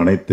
அனைத்து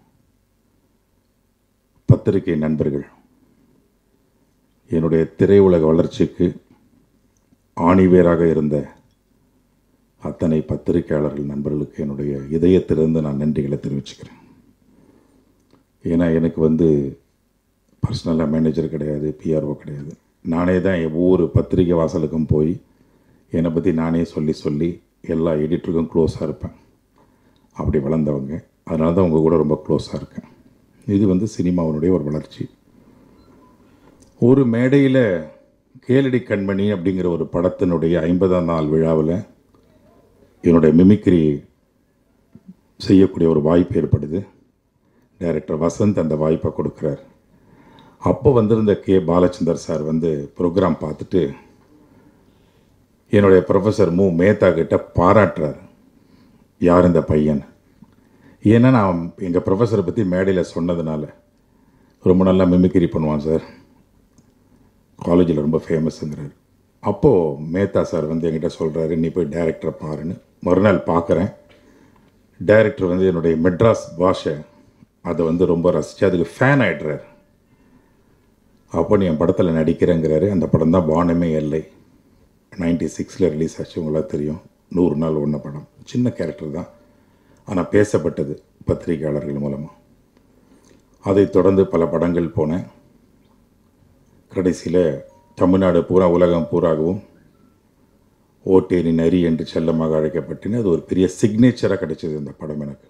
பத்திரிகை நண்பர்கள் என்னுடைய திரையுலக வளர்ச்சிக்கு ஆணிவேராக இருந்த அத்தனை பத்திரிகையாளர்கள் நண்பர்களுக்கு என்னுடைய இதயத்திலிருந்து நான் நன்றிகளை தெரிவிச்சுக்கிறேன் ஏன்னா எனக்கு வந்து பர்சனலாக மேனேஜர் கிடையாது பிஆர்ஓ கிடையாது நானே தான் என் ஒவ்வொரு பத்திரிகை வாசலுக்கும் போய் என்னை பற்றி நானே சொல்லி சொல்லி எல்லா எடிட்டருக்கும் க்ளோஸாக இருப்பேன் அப்படி வளர்ந்தவங்க அதனால தான் உங்கள் கூட ரொம்ப க்ளோஸாக இருக்கேன் இது வந்து சினிமாவினுடைய ஒரு வளர்ச்சி ஒரு மேடையில் கேளடி கண்மணி அப்படிங்கிற ஒரு படத்தினுடைய ஐம்பதாம் நாள் விழாவில் என்னுடைய மிமிக்ரி செய்யக்கூடிய ஒரு வாய்ப்பு ஏற்படுது டைரக்டர் வசந்த் அந்த வாய்ப்பை கொடுக்குறார் அப்போ வந்திருந்த கே பாலச்சந்தர் சார் வந்து ப்ரோக்ராம் பார்த்துட்டு என்னுடைய ப்ரொஃபஸர் மு மேத்தா கிட்ட பாராட்டுறார் யார் இந்த பையன் ஏன்னா நான் எங்கள் ப்ரொஃபஸரை பற்றி மேடையில் சொன்னதுனால ரொம்ப நல்லா மிமிக்ரி பண்ணுவான் சார் காலேஜில் ரொம்ப ஃபேமஸுங்கிறார் அப்போது மேத்தா சார் வந்து என்கிட்ட சொல்கிறாரு நீ போய் டைரக்டரை பாருன்னு மறுநாள் பார்க்குறேன் டைரக்டர் வந்து என்னுடைய மெட்ராஸ் பாஷை அதை வந்து ரொம்ப ரசித்து அதுக்கு ஃபேன் ஆகிடுறார் அப்போ நீ என் படத்தில் நடிக்கிறேங்கிறாரு அந்த படம் தான் வானமே எல்லை நைன்டி சிக்ஸில் ரிலீஸ் ஆச்சு உங்களுக்கு தெரியும் நூறு நாள் ஒன்று படம் சின்ன கேரக்டர் தான் ஆனால் பேசப்பட்டது பத்திரிகையாளர்கள் மூலமாக அதைத் தொடர்ந்து பல படங்கள் போனேன் கடைசியில் தமிழ்நாடு பூரா உலகம் பூராகவும் ஓட்டேரி நரி என்று செல்லமாக அழைக்கப்பட்டேன்னு அது ஒரு பெரிய சிக்னேச்சராக கிடைச்சது இந்த படம் எனக்கு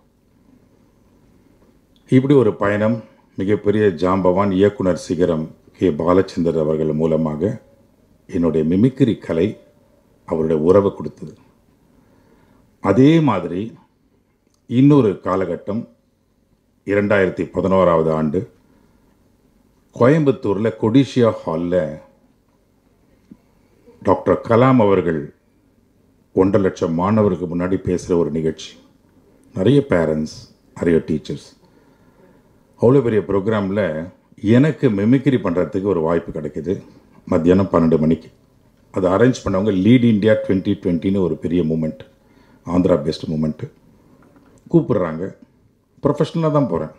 இப்படி ஒரு பயணம் மிகப்பெரிய ஜாம்பவான் இயக்குனர் சிகரம் கே பாலச்சந்தர் அவர்கள் மூலமாக என்னுடைய மிமிக்ரி கலை அவருடைய உறவை கொடுத்தது அதே மாதிரி இன்னொரு காலகட்டம் இரண்டாயிரத்தி பதினோராவது ஆண்டு கோயம்புத்தூரில் கொடிஷியா ஹாலில் டாக்டர் கலாம் அவர்கள் ஒன்றரை லட்சம் மாணவருக்கு முன்னாடி பேசுகிற ஒரு நிகழ்ச்சி நிறைய பேரண்ட்ஸ் நிறைய டீச்சர்ஸ் அவ்வளோ பெரிய ப்ரோக்ராமில் எனக்கு மிமிக்ரி பண்ணுறதுக்கு ஒரு வாய்ப்பு கிடைக்குது மத்தியானம் பன்னெண்டு மணிக்கு அதை அரேஞ்ச் பண்ணவங்க லீட் இந்தியா டுவெண்ட்டி டுவெண்ட்டின்னு ஒரு பெரிய மூமெண்ட் ஆந்திரா பெஸ்ட் மூமெண்ட்டு கூப்பிடுறாங்க ப்ரொஃபஷ்னலாக தான் போகிறேன்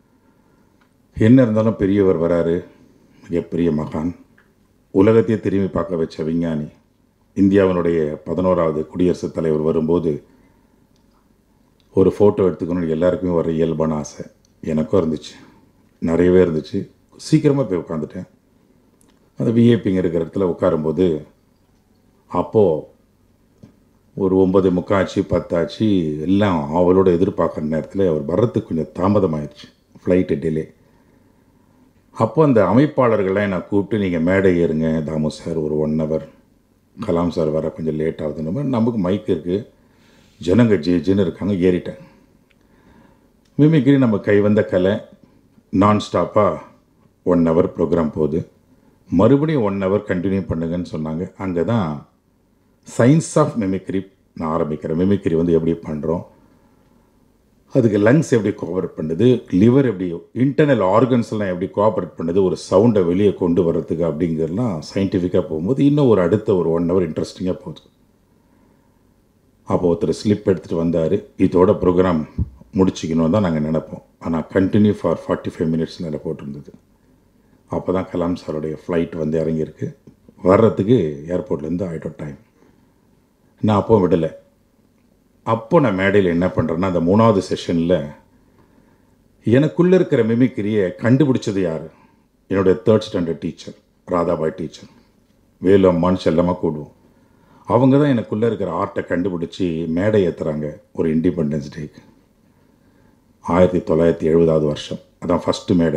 என்ன இருந்தாலும் பெரியவர் வராரு மிகப்பெரிய மகான் உலகத்தையே திரும்பி பார்க்க வச்ச விஞ்ஞானி இந்தியாவினுடைய பதினோராவது குடியரசுத் தலைவர் வரும்போது ஒரு ஃபோட்டோ எடுத்துக்கணும்னு எல்லாருக்குமே வர இயல்பான ஆசை எனக்கும் இருந்துச்சு நிறையவே இருந்துச்சு சீக்கிரமாக போய் உட்காந்துட்டேன் அந்த விஏபிங்க இருக்கிற இடத்துல உட்காரும்போது அப்போது ஒரு ஒன்பது முக்காச்சு பத்தாச்சு எல்லாம் அவளோட எதிர்பார்க்குற நேரத்தில் அவர் வர்றதுக்கு கொஞ்சம் தாமதமாயிடுச்சு ஃப்ளைட்டு டிலே அப்போ அந்த அமைப்பாளர்கள்லாம் என்னை கூப்பிட்டு நீங்கள் மேடை ஏறுங்க தாமு சார் ஒரு ஒன் ஹவர் கலாம் சார் வர கொஞ்சம் லேட் ஆகுதுன்னு மாதிரி நமக்கு மைக் இருக்குது ஜனங்க ஜே ஜின்னு இருக்காங்க ஏறிட்டேன் மிமிக்ரி நம்ம கை வந்த கலை நான் ஸ்டாப்பாக ஒன் ஹவர் ப்ரோக்ராம் போகுது மறுபடியும் ஒன் ஹவர் கண்டினியூ பண்ணுங்கன்னு சொன்னாங்க அங்கே தான் சயின்ஸ் ஆஃப் மிமிக்ரி நான் ஆரம்பிக்கிறேன் மிமிக்ரி வந்து எப்படி பண்ணுறோம் அதுக்கு லங்ஸ் எப்படி கோஆப்ரேட் பண்ணுது லிவர் எப்படி இன்டர்னல் ஆர்கன்ஸ்லாம் எப்படி கோஆப்ரேட் பண்ணுது ஒரு சவுண்டை வெளியே கொண்டு வர்றதுக்கு அப்படிங்கிறதுலாம் சயின்டிஃபிக்காக போகும்போது இன்னும் ஒரு அடுத்த ஒரு ஒன் ஹவர் இன்ட்ரெஸ்டிங்காக போகுது அப்போ ஒருத்தர் ஸ்லிப் எடுத்துகிட்டு வந்தார் இதோட ப்ரோக்ராம் முடிச்சிக்கணும் தான் நாங்கள் நினைப்போம் ஆனால் continue for forty five minutes நிலை போட்டிருந்தது அப்போ தான் கலாம் சாருடைய ஃப்ளைட் வந்து இறங்கியிருக்கு வர்றதுக்கு ஏர்போர்ட்லேருந்து ஆகிட்டோம் டைம் நான் அப்போ விடலை அப்போ நான் மேடையில் என்ன பண்ணுறேன்னா அந்த மூணாவது செஷனில் எனக்குள்ளே இருக்கிற மிமிக்கிரியை கண்டுபிடிச்சது யார் என்னுடைய third standard teacher Radhabai teacher Velu அம்மான்னு செல்லமாக கூடுவோம் அவங்க தான் எனக்குள்ளே இருக்கிற ஆர்ட்டை கண்டுபிடிச்சி மேடை ஏற்றுறாங்க ஒரு இண்டிபெண்டன்ஸ் டேக்கு ஆயிரத்தி தொள்ளாயிரத்தி எழுபதாவது வருஷம் அதான் ஃபஸ்ட்டு மேடை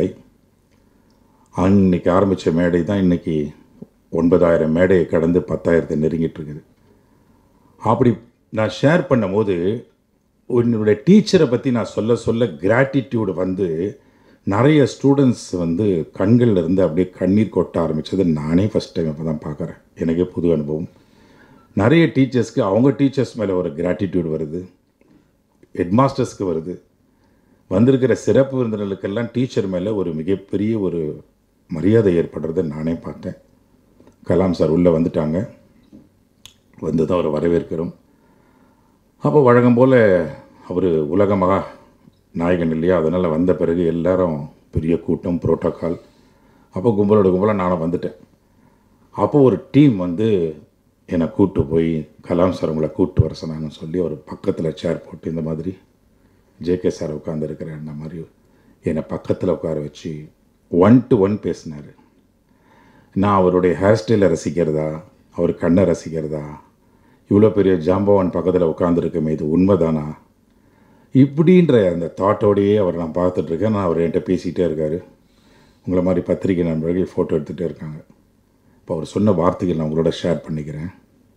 அன்னைக்கு ஆரம்பித்த மேடை தான் இன்றைக்கி ஒன்பதாயிரம் மேடையை கடந்து பத்தாயிரத்தை நெருங்கிட்டு இருக்குது அப்படி நான் ஷேர் பண்ணும்போது என்னுடைய டீச்சரை பற்றி நான் சொல்ல சொல்ல கிராட்டிடியூடு வந்து நிறைய ஸ்டூடெண்ட்ஸ் வந்து கண்கள்ல இருந்து அப்படியே கண்ணீர் கொட்ட ஆரம்பித்தது நானே ஃபஸ்ட் டைம் இப்போ தான் பார்க்குறேன் எனக்கே புது அனுபவம் நிறைய டீச்சர்ஸ்க்கு அவங்க டீச்சர்ஸ் மேலே ஒரு கிராட்டிடியூட் வருது ஹெட்மாஸ்டர்ஸ்க்கு வருது வந்திருக்கிற சிறப்பு விருந்தினர்களுக்கெல்லாம் டீச்சர் மேலே ஒரு மிகப்பெரிய ஒரு மரியாதை ஏற்படுறதை நானே பார்த்தேன் கலாம் சார் உள்ளே வந்துட்டாங்க வந்து தான் அவரை வரவேற்கிறோம் அப்போ வழக்கம் போல் அவர் உலக மகா நாயகன் இல்லையா அதனால் வந்த பிறகு எல்லாரும் பெரிய கூட்டம் புரோட்டோக்கால் அப்போ கும்பலோட கும்பலாக நானும் வந்துட்டேன் அப்போ ஒரு டீம் வந்து என்னை கூப்பிட்டு போய் கலாம் சார் உங்களை கூப்பிட்டு வர சொன்னாங்கன்னு சொல்லி ஒரு பக்கத்தில் சேர் போட்டு இந்த மாதிரி ஜேகே சார் உட்காந்துருக்கிறேன் அந்த மாதிரி என்னை பக்கத்தில் உட்கார வச்சு ஒன் டு ஒன் பேசினார் நான் அவருடைய ஹேர் ஸ்டைலை ரசிக்கிறதா அவர் கண்ணை ரசிக்கிறதா இவ்வளோ பெரிய ஜாம்பவான் பக்கத்தில் உட்காந்துருக்கமே இது உண்மைதானா இப்படின்ற அந்த தாட்டோடையே அவர் நான் பார்த்துட்ருக்கேன் நான் அவர் என்கிட்ட பேசிகிட்டே இருக்கார் உங்களை மாதிரி பத்திரிகை நண்பர்கள் ஃபோட்டோ எடுத்துகிட்டே இருக்காங்க இப்போ அவர் சொன்ன வார்த்தைகள் நான் உங்களோட ஷேர் பண்ணிக்கிறேன்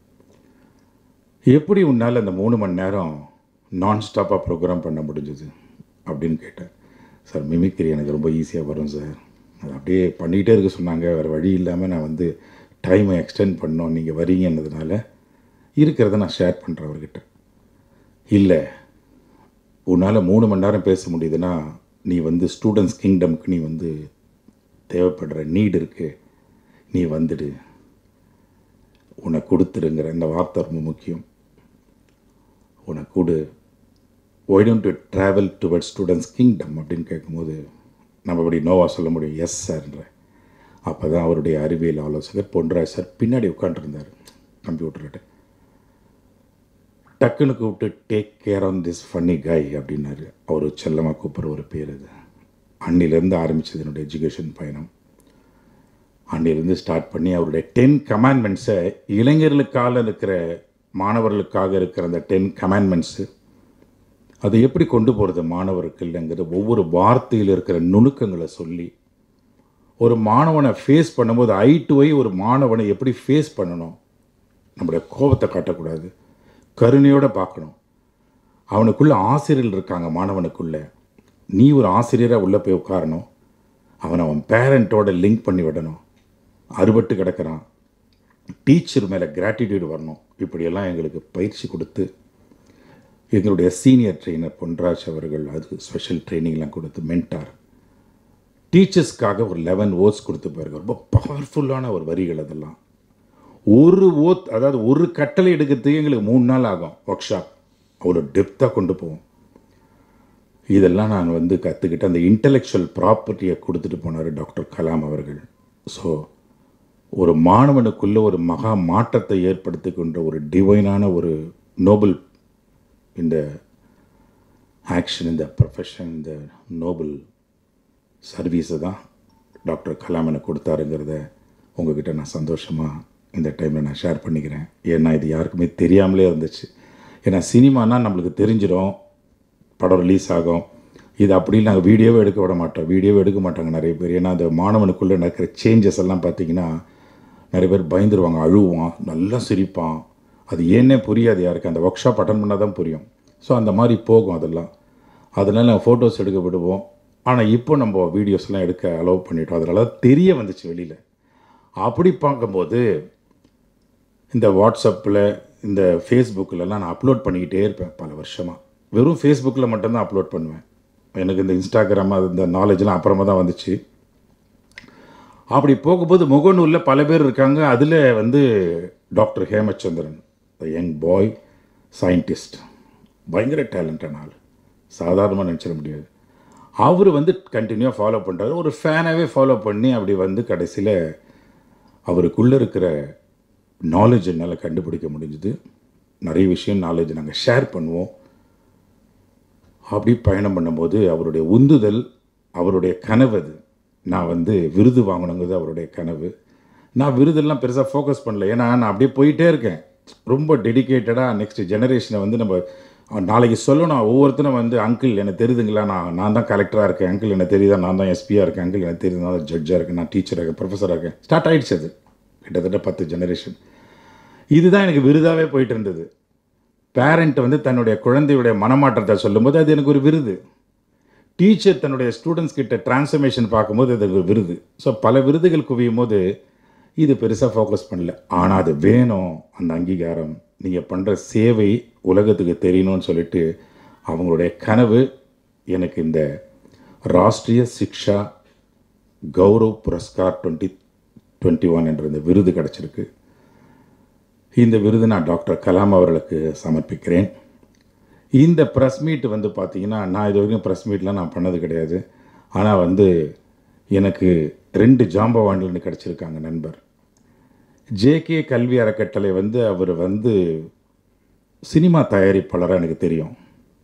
எப்படி உன்னால் அந்த மூணு மணி நேரம் நான் ஸ்டாப்பாக ப்ரோக்ராம் பண்ண முடிஞ்சது அப்படின்னு கேட்டேன் சார் மிமிக்ரி எனக்கு ரொம்ப ஈஸியாக வரும் சார் அது அப்படியே பண்ணிகிட்டே இருக்க சொன்னாங்க வேறு வழி இல்லாமல் நான் வந்து டைமை எக்ஸ்டெண்ட் பண்ணோம் நீங்கள் வரீங்கன்னதுனால இருக்கிறத நான் ஷேர் பண்ணுறேன் அவர்கிட்ட இல்லை உன்னால் மூணு மணி நேரம் பேச முடியுதுன்னா நீ வந்து ஸ்டூடெண்ட்ஸ் கிங்டம்க்கு நீ வந்து தேவைப்படுற நீட் இருக்குது நீ வந்துடு உன்னை கொடுத்துருங்கிற இந்த வார்த்தை ரொம்ப முக்கியம் உன்னை கொடு why don't to travel toward students kingdom அப்படின்னு கேட்கும்போது நம்ம அப்படி நோவா சொல்ல முடியும் எஸ் சார்ன்ற அப்போ தான் அவருடைய அறிவியல் ஆலோசகர் பொன்ராஜ் சார் பின்னாடி உட்காந்துருந்தார் கம்ப்யூட்டர்கிட்ட டக்குன்னு கூப்பிட்டு take care on this funny guy அப்படின்னாரு அவர் செல்லமாக கூப்பிட்ற ஒரு பேர் அது அன்னிலேருந்து ஆரம்பிச்சது என்னுடைய எஜுகேஷன் பயணம் அன்னிலேருந்து ஸ்டார்ட் பண்ணி அவருடைய டென் கமாண்ட்மெண்ட்ஸை இளைஞர்களுக்காக இருக்கிற மாணவர்களுக்காக இருக்கிற அந்த டென் கமாண்ட்மெண்ட்ஸு அதை எப்படி கொண்டு போகிறது மாணவருக்கு இல்லைங்கிறது ஒவ்வொரு வார்த்தையில் இருக்கிற நுணுக்கங்களை சொல்லி ஒரு மாணவனை ஃபேஸ் பண்ணும்போது ஐ டு ஐ ஒரு மாணவனை எப்படி ஃபேஸ் பண்ணணும் நம்முடைய கோபத்தை காட்டக்கூடாது கருணையோடு பார்க்கணும் அவனுக்குள்ள ஆசிரியர்கள் இருக்காங்க மாணவனுக்குள்ள நீ ஒரு ஆசிரியராக உள்ளே போய் உட்காரணும் அவனை அவன் பேரண்ட்டோட லிங்க் பண்ணி விடணும் அறுபட்டு கிடக்கிறான் டீச்சர் மேலே கிராட்டிடியூட் வரணும் இப்படியெல்லாம் எங்களுக்கு பயிற்சி கொடுத்து எங்களுடைய சீனியர் ட்ரெயினர் பொன்ராஜ் அவர்கள் அது ஸ்பெஷல் ட்ரைனிங்லாம் கொடுத்து மென்டார் டீச்சர்ஸ்க்காக ஒரு லெவன் ஓட்ஸ் கொடுத்து போயிருக்கார் ரொம்ப பவர்ஃபுல்லான ஒரு வரிகள் அதெல்லாம் ஒரு ஓத் அதாவது ஒரு கட்டளை எடுக்கிறதுக்கு எங்களுக்கு மூணு நாள் ஆகும் ஒர்க் ஷாப் அவ்வளோ டெப்த்தாக கொண்டு போவோம் இதெல்லாம் நான் வந்து கற்றுக்கிட்டு அந்த இன்டலெக்சுவல் ப்ராப்பர்ட்டியை கொடுத்துட்டு போனார் டாக்டர் கலாம் அவர்கள் ஸோ ஒரு மாணவனுக்குள்ள ஒரு மகா மாற்றத்தை ஏற்படுத்தி கொண்ட ஒரு டிவைனான ஒரு நோபல் இந்த ஆக்ஷன் இந்த ப்ரொஃபஷன் இந்த நோபல் சர்வீஸை தான் டாக்டர் கலாம் எனக்கு கொடுத்தாருங்கிறத உங்ககிட்ட நான் சந்தோஷமாக இந்த டைமில் நான் ஷேர் பண்ணிக்கிறேன் ஏன்னா இது யாருக்குமே தெரியாமலே இருந்துச்சு ஏன்னா சினிமானா நம்மளுக்கு தெரிஞ்சிடும் படம் ரிலீஸ் ஆகும் இது அப்படி நாங்கள் வீடியோவே எடுக்க விட மாட்டோம் வீடியோவே எடுக்க மாட்டாங்க நிறைய பேர் ஏன்னா அந்த மாணவனுக்குள்ளே நடக்கிற சேஞ்சஸ் எல்லாம் பார்த்தீங்கன்னா நிறைய பேர் பயந்துருவாங்க அழுவான் நல்லா சிரிப்பான் அது ஏன்னே புரியாது யாருக்கு அந்த ஒர்க் ஷாப் அட்டன் பண்ணால் தான் புரியும் ஸோ அந்த மாதிரி போகும் அதெல்லாம் அதனால் நாங்கள் ஃபோட்டோஸ் எடுக்க விடுவோம் ஆனால் இப்போ நம்ம வீடியோஸ்லாம் எடுக்க அலோவ் பண்ணிட்டோம் அதனால தெரிய வந்துச்சு வெளியில் அப்படி பார்க்கும்போது இந்த வாட்ஸ்அப்பில் இந்த ஃபேஸ்புக்கிலலாம் நான் அப்லோட் பண்ணிக்கிட்டே இருப்பேன் பல வருஷமாக வெறும் ஃபேஸ்புக்கில் மட்டும்தான் அப்லோட் பண்ணுவேன் எனக்கு இந்த இன்ஸ்டாகிராம் அது இந்த நாலேஜ்லாம் அப்புறமா தான் வந்துச்சு அப்படி போகும்போது முகநூலில் பல பேர் இருக்காங்க அதில் வந்து doctor Hemachandran the young boy scientist பயங்கர டேலண்டான ஆள் சாதாரணமாக நினச்சிட முடியாது அவர் வந்து கண்டினியூவாக ஃபாலோ பண்ணுறாரு ஒரு ஃபேனாகவே ஃபாலோ பண்ணி அப்படி வந்து கடைசியில் அவருக்குள்ளே இருக்கிற நாலேஜ் என்னால் கண்டுபிடிக்க முடிஞ்சுது நிறைய விஷயம் நாலேஜ் நாங்கள் ஷேர் பண்ணுவோம் அப்படி பயணம் பண்ணும்போது அவருடைய உந்துதல் அவருடைய கனவு அது நான் வந்து விருது வாங்கணுங்கிறது அவருடைய கனவு நான் விருதெல்லாம் பெருசாக ஃபோக்கஸ் பண்ணல ஏன்னா நான் அப்படியே போயிட்டே இருக்கேன் ரொம்ப டெடிக்கேட்டடாக நெக்ஸ்ட் ஜெனரேஷனை வந்து நம்ம நாளைக்கு சொல்லணும் ஒவ்வொருத்தரும் வந்து அங்கிள் எனக்கு தெரியுதுங்களா நான் நான் தான் கலெக்டராக இருக்கேன் அங்கிள் எனக்கு தெரியுதா நான் தான் எஸ்பியாக இருக்கேன் அங்கிள் எனக்கு தெரியுது நான் தான் ஜட்ஜாக இருக்கேன் நான் டீச்சராக இருக்கேன் ப்ரொஃபஸராக இருக்கேன் ஸ்டார்ட் ஆகிடுச்சு அது கிட்டத்தட்ட பத்து ஜெனரேஷன் இதுதான் எனக்கு விருதாகவே போயிட்டு இருந்தது பேரண்ட் வந்து தன்னுடைய குழந்தையுடைய மனமாற்றத்தை சொல்லும்போது அது எனக்கு ஒரு விருது டீச்சர் தன்னுடைய ஸ்டூடெண்ட்ஸ் கிட்ட டிரான்ஸ்ஃபர்மேஷன் பார்க்கும்போது அது ஒரு விருது ஸோ பல விருதுகள் குவியும் போது இது பெருசாக ஃபோக்கஸ் பண்ணல ஆனால் அது வேணும் அந்த அங்கீகாரம் நீங்கள் பண்ணுற சேவை உலகத்துக்கு தெரியணும்னு சொல்லிட்டு அவங்களுடைய கனவு எனக்கு இந்த Rashtriya Shiksha Gaurav Puraskar twenty twenty one என்ற இந்த விருது கிடச்சிருக்கு இந்த விருது நான் டாக்டர் கலாம் அவர்களுக்கு சமர்ப்பிக்கிறேன் இந்த ப்ரெஸ் மீட் வந்து பார்த்தீங்கன்னா நான் இது வரைக்கும் ப்ரெஸ் மீட்லாம் நான் பண்ணது கிடையாது ஆனால் வந்து எனக்கு ரெண்டு ஜாம்பவான்கள்னு கிடச்சிருக்காங்க நண்பர் ஜேகே கல்வி அறக்கட்டளை வந்து அவர் வந்து சினிமா தயாரிப்பாளராக எனக்கு தெரியும்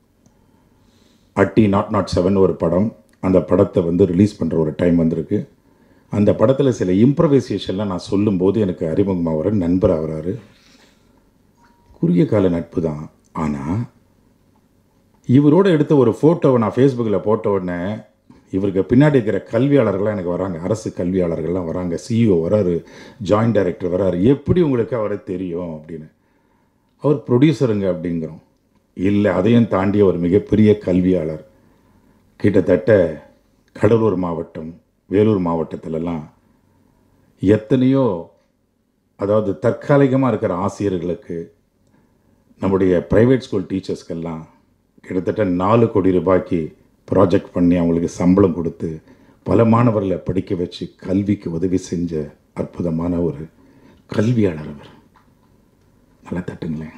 அட்டி நாட் நாட் செவன் ஒரு படம் அந்த படத்தை வந்து ரிலீஸ் பண்ணுற ஒரு டைம் வந்திருக்கு அந்த படத்தில் சில இம்ப்ரவைசேஷன்லாம் நான் சொல்லும்போது எனக்கு அறிமுகமாக வர நண்பர் ஆகிறாரு குறுகிய கால நட்பு தான் ஆனால் இவரோட எடுத்த ஒரு ஃபோட்டோவை நான் ஃபேஸ்புக்கில் போட்ட உடனே இவருக்கு பின்னாடி இருக்கிற கல்வியாளர்கள்லாம் எனக்கு வராங்க அரசு கல்வியாளர்கள்லாம் வராங்க சிஇஓ வராரு ஜாயிண்ட் டைரக்டர் வராரு எப்படி உங்களுக்கு அவரை தெரியும் அப்படின்னு அவர் ப்ரொடியூசருங்க அப்படிங்கிறோம் இல்லை அதையும் தாண்டிய ஒரு மிகப்பெரிய கல்வியாளர் கிட்டத்தட்ட கடலூர் மாவட்டம் வேலூர் மாவட்டத்திலலாம் எத்தனையோ அதாவது தற்காலிகமாக இருக்கிற ஆசிரியர்களுக்கு நம்முடைய ப்ரைவேட் ஸ்கூல் டீச்சர்ஸ்க்கெல்லாம் கிட்டத்தட்ட நாலு கோடி ரூபாய்க்கு ப்ராஜெக்ட் பண்ணி அவங்களுக்கு சம்பளம் கொடுத்து பல மாணவர்களை படிக்க வச்சு கல்விக்கு உதவி செஞ்ச அற்புதமான ஒரு கல்வியாளர் அவர் நல்லா தட்டுங்களேன்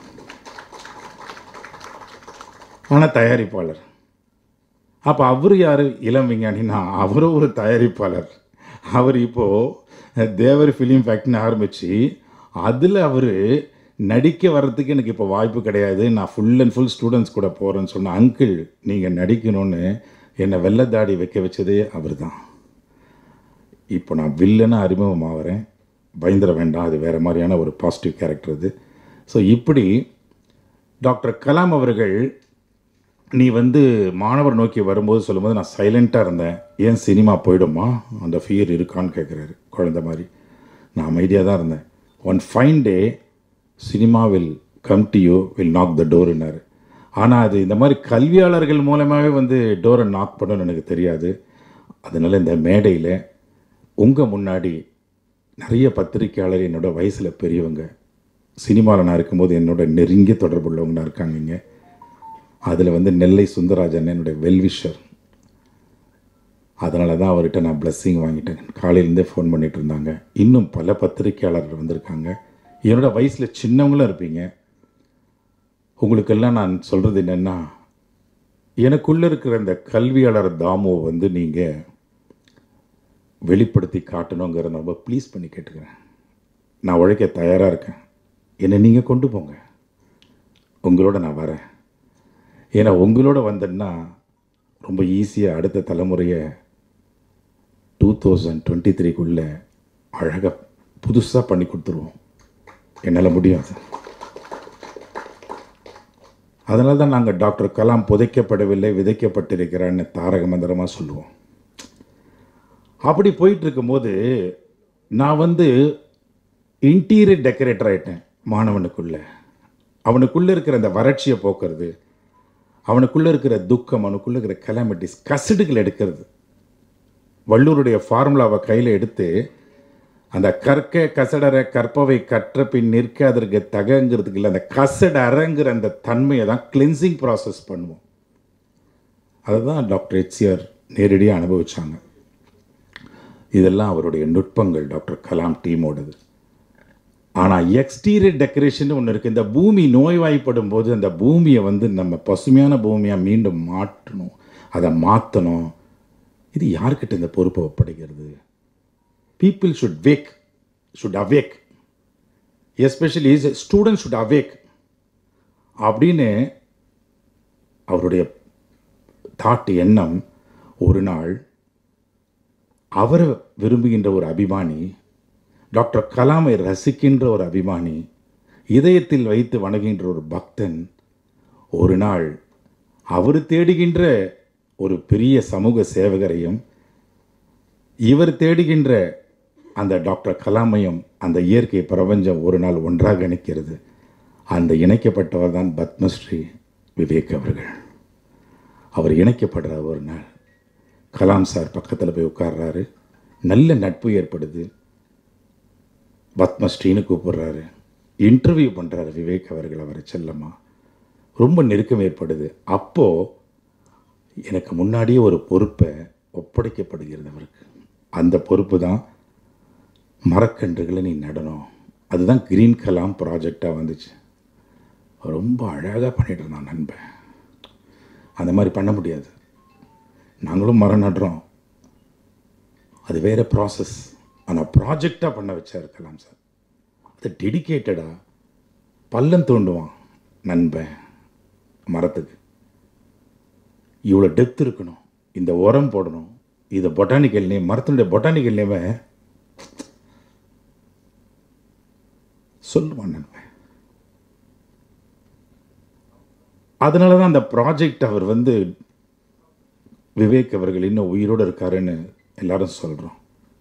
ஆனால் தயாரிப்பாளர் அப்போ அவர் யார் இளம் விஞ்ஞானினா அவரும் ஒரு தயாரிப்பாளர் அவர் இப்போது தேவர் ஃபிலிம் ஃபேக்ட்ரின்னு ஆரம்பித்து அதில் அவர் நடிக்க வர்றதுக்கு எனக்கு இப்போ வாய்ப்பு கிடையாது நான் ஃபுல் அண்ட் ஃபுல் ஸ்டூடெண்ட்ஸ் கூட போகிறேன்னு சொன்ன அங்கிள் நீங்கள் நடிக்கணும்னு என்னை வெள்ளத்தாடி வைக்க வச்சதே அவர் தான் இப்போ நான் வில்லனாக அறிமுகமாகிறேன் பயந்துட வேண்டாம் அது வேறு மாதிரியான ஒரு பாசிட்டிவ் கேரக்டர் அது ஸோ இப்படி டாக்டர் கலாம் அவர்கள் நீ வந்து மாணவர் நோக்கி வரும்போது சொல்லும்போது நான் சைலண்ட்டாக இருந்தேன் ஏன் சினிமா போயிடுமா அந்த ஃபியர் இருக்கான்னு கேட்குறாரு குழந்த மாதிரி நான் அமைதியாக தான் இருந்தேன் one fine day cinema will come to you will knock the டோர்னாரு ஆனால் அது இந்த மாதிரி கல்வியாளர்கள் மூலமாகவே வந்து டோரை நாக் பண்ணணும்னு எனக்கு தெரியாது அதனால் இந்த மேடையில் உங்கள் முன்னாடி நிறைய பத்திரிக்கையாளர் என்னோட வயசில் பெரியவங்க சினிமாவில் நான் இருக்கும்போது என்னோட நெருங்கிய தொடர்புள்ளவங்க இருக்காங்க இங்கே அதில் வந்து நெல்லை சுந்தரராஜன் என்னுடைய வெல்விஷர் அதனால தான் அவர்கிட்ட நான் பிளஸ்ஸிங் வாங்கிட்டேன் காலையிலேருந்தே ஃபோன் பண்ணிட்டு இருந்தாங்க இன்னும் பல பத்திரிக்கையாளர்கள் வந்திருக்காங்க என்னோட வயசில் சின்னவங்களும் இருப்பீங்க உங்களுக்கெல்லாம் நான் சொல்கிறது என்னென்னா எனக்குள்ளே இருக்கிற இந்த கல்வியாளர் தாமுவை வந்து நீங்கள் வெளிப்படுத்தி காட்டணுங்கிறத ரொம்ப ப்ளீஸ் பண்ணி கேட்டுக்கிறேன் நான் உழைக்க தயாராக இருக்கேன் என்னை நீங்கள் கொண்டு போங்க உங்களோட நான் வரேன் ஏன்னா உங்களோட வந்தேன்னா ரொம்ப ஈஸியாக அடுத்த தலைமுறையை டூ தௌசண்ட் டுவெண்ட்டி த்ரீக்குள்ளே அழகாக புதுசாக பண்ணி கொடுத்துருவோம் என்னால் முடியாது அதனால தான் நாங்கள் டாக்டர் கலாம் புதைக்கப்படவில்லை விதைக்கப்பட்டிருக்கிறான்னு தாரக மந்திரமாக சொல்லுவோம் அப்படி போயிட்டு இருக்கும்போது நான் வந்து இன்டீரியர் டெக்கரேட்டர் ஆகிட்டேன் மாணவனுக்குள்ளே அவனுக்குள்ளே இருக்கிற அந்த வறட்சியை போக்குறது அவனுக்குள்ளே இருக்கிற துக்கம் அவனுக்குள்ளே இருக்கிற கலாமிட்டிஸ் கசடுகள் எடுக்கிறது வள்ளூருடைய ஃபார்முலாவை கையில் எடுத்து அந்த கற்க கசடர கற்பவை கற்ற பின் நிற்காதற்கு தகங்கிறதுக்கு இல்லை அந்த கசட அரங்கிற அந்த தன்மையை தான் கிளென்சிங் ப்ராசஸ் பண்ணுவோம் அதை தான் டாக்டர் ஹெச்சிஆர் நேரடியாக அனுபவிச்சாங்க இதெல்லாம் அவருடைய நுட்பங்கள் டாக்டர் கலாம் டீமோடது ஆனால் எக்ஸ்டீரியர் டெக்கரேஷன் ஒன்று இருக்குது இந்த பூமி நோய்வாய்ப்படும் போது அந்த பூமியை வந்து நம்ம பசுமையான பூமியாக மீண்டும் மாற்றணும் அதை மாற்றணும் இது யார்கிட்ட இந்த பொறுப்பை ஒப்படைக்கிறது people should wake should awake especially student should awake அப்படின்னு அவருடைய தாட் எண்ணம் ஒரு நாள் அவரை விரும்புகின்ற ஒரு அபிமானி டாக்டர் கலாமை ரசிக்கின்ற ஒரு அபிமானி இதயத்தில் வைத்து வணங்குகின்ற ஒரு பக்தன் ஒரு நாள் அவர் தேடுகின்ற ஒரு பெரிய சமூக சேவகரையும் இவர் தேடுகின்ற அந்த டாக்டர் கலாமையும் அந்த இயற்கை பிரபஞ்சம் ஒரு நாள் ஒன்றாக இணைக்கிறது அந்த இணைக்கப்பட்டவர் தான் பத்மஸ்ரீ விவேக் அவர்கள் அவர் இணைக்கப்படுற ஒரு நாள் கலாம் சார் பக்கத்தில் போய் உட்கார்றாரு நல்ல நட்பு ஏற்படுது பத்மஸ்ரீன்னு கூப்பிடுறாரு இன்டர்வியூ பண்ணுறாரு விவேக் அவர்கள் அவரை செல்லம்மா ரொம்ப நெருக்கம் ஏற்படுது அப்போது எனக்கு முன்னாடியே ஒரு பொறுப்பை ஒப்படைக்கப்படுகிறது அவருக்கு அந்த பொறுப்பு தான் மரக்கன்றுகளை நீ நடணும் அதுதான் கிரீன் கலாம் ப்ராஜெக்டாக வந்துச்சு ரொம்ப அழகாக பண்ணிட்டு இருந்தான் நண்பன் அந்த மாதிரி பண்ண முடியாது நாங்களும் மரம் நடுறோம் அது வேறு ப்ராசஸ் ஆனால் ப்ராஜெக்டாக பண்ண வச்சார் கலாம் சார் அது டெடிக்கேட்டடாக பள்ளம் தோண்டுவான் நண்பன் மரத்துக்கு இவ்வளோ டெப்த் இருக்கணும் இந்த உரம் போடணும் இதை பொட்டானிக்கல் நேம் மரத்தினுடைய பொட்டானிக்கல் நேமை சொல்லுவான் நண்பன் அதனால தான் அந்த ப்ராஜெக்ட் அவர் வந்து விவேக் அவர்கள் இன்னும் உயிரோடு இருக்காருன்னு எல்லாரும் சொல்கிறோம்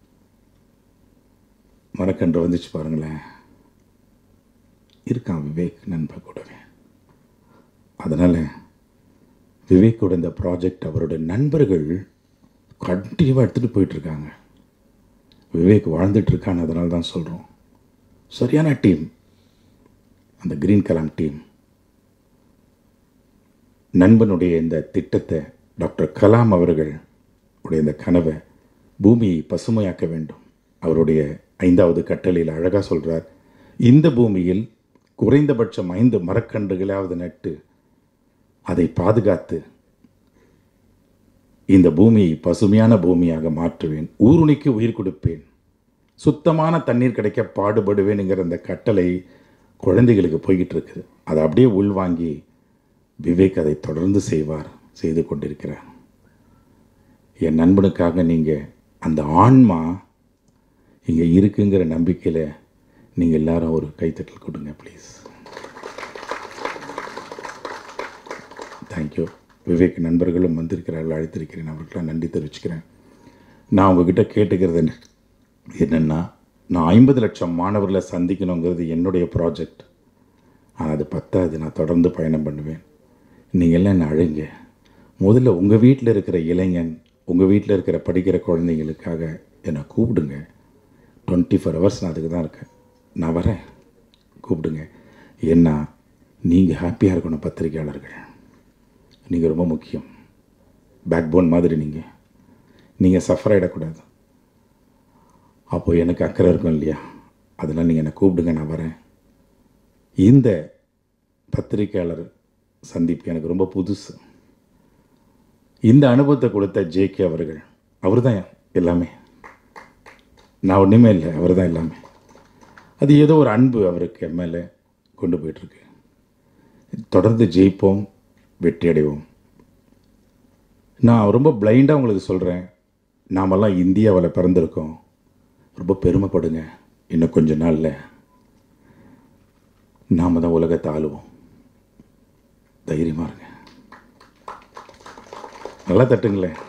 மரக்கன்று வந்துச்சு பாருங்களேன் இருக்கான் விவேக் நண்பன் கூடவே அதனால் விவேக்கோட இந்த ப்ராஜெக்ட் அவருடைய நண்பர்கள் கண்டினியூவாக எடுத்துகிட்டு போயிட்டுருக்காங்க விவேக் வாழ்ந்துட்டு இருக்கான்னு அதனால தான் சொல்கிறோம் சரியான டீம் அந்த கிரீன் கலாம் டீம் நண்பனுடைய இந்த திட்டத்தை டாக்டர் கலாம் அவர்கள் உடைய இந்த கனவை பூமியை பசுமையாக்க வேண்டும் அவருடைய ஐந்தாவது கட்டளையில் அழகாக சொல்கிறார் இந்த பூமியில் குறைந்தபட்சம் ஐந்து மரக்கன்றுகளாவது நட்டு அதை பாதுகாத்து இந்த பூமியை பசுமையான பூமியாக மாற்றுவேன் ஊருணிக்கு உயிர் கொடுப்பேன் சுத்தமான தண்ணீர் கிடைக்க பாடுபடுவேனுங்கிற அந்த கட்டளை குழந்தைகளுக்கு போய்கிட்டு இருக்குது அதை அப்படியே உள்வாங்கி விவேக் அதை தொடர்ந்து செய்வார் செய்து கொண்டிருக்கிறார் என் நண்பனுக்காக நீங்கள் அந்த ஆன்மா இங்கே இருக்குங்கிற நம்பிக்கையில் நீங்கள் எல்லாரும் ஒரு கைத்தட்டல் கொடுங்க ப்ளீஸ் தேங்க்யூ விவேக் நண்பர்களும் வந்திருக்கிறார்கள் அழைத்திருக்கிறேன் அவர்களுக்கெல்லாம் நன்றி தெரிவிச்சுக்கிறேன் நான் உங்ககிட்ட கேட்டுக்கிறது என்ன என்னென்னா நான் ஐம்பது லட்சம் மாணவர்களை சந்திக்கணுங்கிறது என்னுடைய ப்ராஜெக்ட் ஆனால் அது பத்தாது நான் தொடர்ந்து பயணம் பண்ணுவேன் நீங்கள் எல்லாம் என்ன அழைங்க முதல்ல உங்கள் வீட்டில் இருக்கிற இளைஞன் உங்கள் வீட்டில் இருக்கிற படிக்கிற குழந்தைங்களுக்காக என்னை கூப்பிடுங்க டுவெண்ட்டி ஃபோர் ஹவர்ஸ் நான் அதுக்கு தான் இருக்கேன் நான் வரேன் கூப்பிடுங்க ஏன்னா நீங்கள் ஹாப்பியாக இருக்கணும் பத்திரிக்கையாளர்கள் நீங்கள் ரொம்ப முக்கியம் பேக் போன் மாதிரி நீங்கள் நீங்கள் சஃபர் ஆகிடக்கூடாது அப்போது எனக்கு அக்கறை இருக்கும் இல்லையா அதெல்லாம் நீங்கள் என்னை கூப்பிடுங்க நான் வரேன் இந்த பத்திரிக்கையாளர் சந்திப்பு எனக்கு ரொம்ப புதுசு இந்த அனுபவத்தை கொடுத்த ஜேகே அவர்கள் அவர் தான் எல்லாமே நான் ஒன்றுமே இல்லை அவர் தான் எல்லாமே அது ஏதோ ஒரு அன்பு அவருக்கு என் மேலே கொண்டு போயிட்டுருக்கு தொடர்ந்து ஜெயிப்போம் வெற்றி அடைவோம் நான் ரொம்ப பிளைண்டாக உங்களுக்கு சொல்கிறேன் நாமெல்லாம் இந்தியாவில் பிறந்திருக்கோம் ரொம்ப பெருமைப்படுங்க இன்னும் கொஞ்ச நாளில் நாம் தான் உலகத்தை ஆளுவோம் தைரியமாக இருங்க நல்லா தட்டுங்களேன்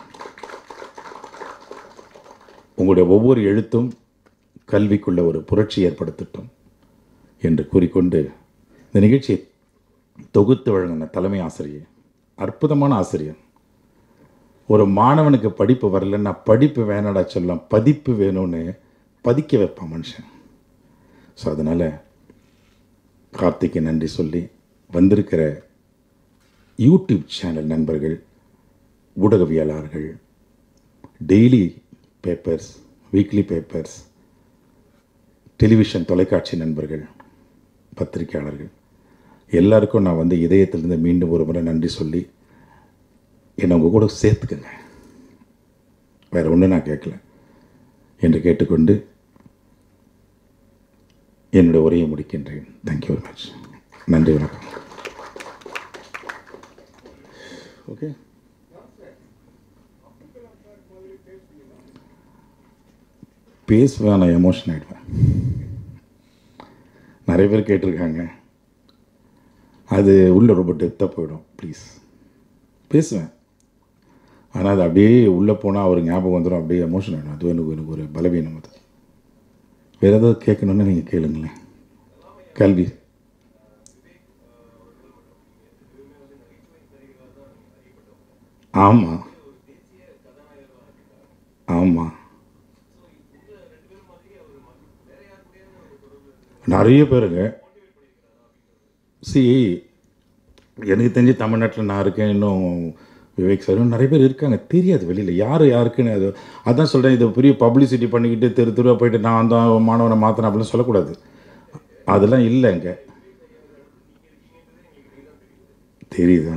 உங்களுடைய ஒவ்வொரு எழுத்தும் கல்விக்குள்ள ஒரு புரட்சி ஏற்படுத்தட்டும் என்று கூறிக்கொண்டு இந்த நிகழ்ச்சியை தொகுத்து வழங்கின தலைமை ஆசிரியர் அற்புதமான ஆசிரியர் ஒரு மாணவனுக்கு படிப்பு வரலன்னா படிப்பு வேணாடா சொல்லலாம் பதிப்பு வேணும்னு பதிக்க வைப்பான் மனுஷன் ஸோ அதனால் கார்த்திக்கு நன்றி சொல்லி வந்திருக்கிற யூடியூப் சேனல் நண்பர்கள் ஊடகவியலாளர்கள் daily papers weekly papers television தொலைக்காட்சி நண்பர்கள் பத்திரிகையாளர்கள் எல்லாருக்கும் நான் வந்து இதயத்திலிருந்து மீண்டும் ஒரு முறை நன்றி சொல்லி என்னை உங்கள் கூட சேர்த்துக்கங்க வேறு ஒன்றும் நான் கேட்கல என்று கேட்டுக்கொண்டு என்னுடைய உரையை முடிக்கின்றேன் தேங்க்யூ வெரி மச் நன்றி வணக்கம் ஓகே பேசுவேன் நான் எமோஷன் ஆகிடுவேன் நிறைய பேர் கேட்டிருக்காங்க அது உள்ள ரொம்ப டெப்த்தாக போயிடும் ப்ளீஸ் பேசுவேன் ஆனால் அது அப்படியே உள்ளே போனால் அவர் ஞாபகம் வந்துடும் அப்படியே எமோஷன் ஆகிடும் அது எனக்கு எனக்கு ஒரு பலவீனம் அது வேறு ஏதாவது கேட்கணுன்னு நீங்கள் கேளுங்களேன் கல்வி ஆமாம் ஆமாம் நிறைய பேருங்க சி எனக்கு தெரிஞ்சு தமிழ்நாட்டில் நான் இருக்கேன் இன்னும் விவேக் சார் இன்னும் நிறைய பேர் இருக்காங்க தெரியாது வெளியில் யார் யாருக்குன்னு அது அதான் சொல்கிறேன் இது பெரிய பப்ளிசிட்டி பண்ணிக்கிட்டு தெரு தெருவாக போயிட்டு நான் தான் மாணவனை மாற்றினேன் அப்படின்னு சொல்லக்கூடாது அதெல்லாம் இல்லை இங்கே தெரியுதா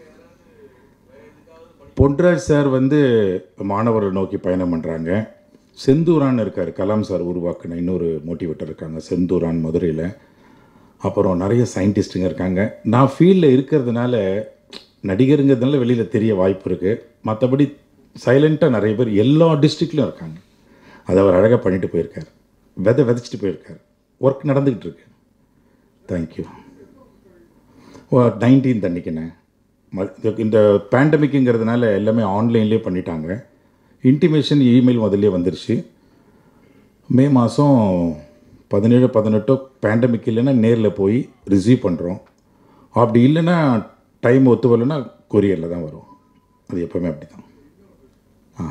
பொன்ராஜ் சார் வந்து மாணவரை நோக்கி பயணம் பண்ணுறாங்க செந்தூரான் இருக்கார் கலாம் சார் உருவாக்குன இன்னொரு மோட்டிவேட்டர் இருக்காங்க செந்தூரான் மதுரையில் அப்புறம் நிறைய சயின்டிஸ்ட்டுங்க இருக்காங்க நான் ஃபீல்டில் இருக்கிறதுனால நடிகருங்கிறதுனால வெளியில் தெரிய வாய்ப்பு இருக்குது மற்றபடி சைலண்ட்டாக நிறைய பேர் எல்லா டிஸ்ட்ரிக்ட்லையும் இருக்காங்க அதை அவர் அழகாக பண்ணிட்டு போயிருக்கார் விதை விதைச்சிட்டு போயிருக்கார் ஒர்க் நடந்துக்கிட்டு இருக்கு தேங்க்யூ நைன்டீன்த் அன்னைக்குண்ணே ம- இந்த- இந்த பேண்டமிக்குங்கிறதுனால எல்லாமே ஆன்லைன்லேயே பண்ணிட்டாங்க இன்டிமேஷன் இமெயில் முதல்ல வந்துருச்சு மே மாதம் பதினேழு பதினெட்டோ பேண்டமிக் இல்லைன்னா நேரில் போய் ரிசீவ் பண்ணுறோம் அப்படி இல்லைன்னா டைம் ஒத்து வரலைன்னா கொரியரில் தான் வரும் அது எப்போவுமே அப்படி தான் ஆ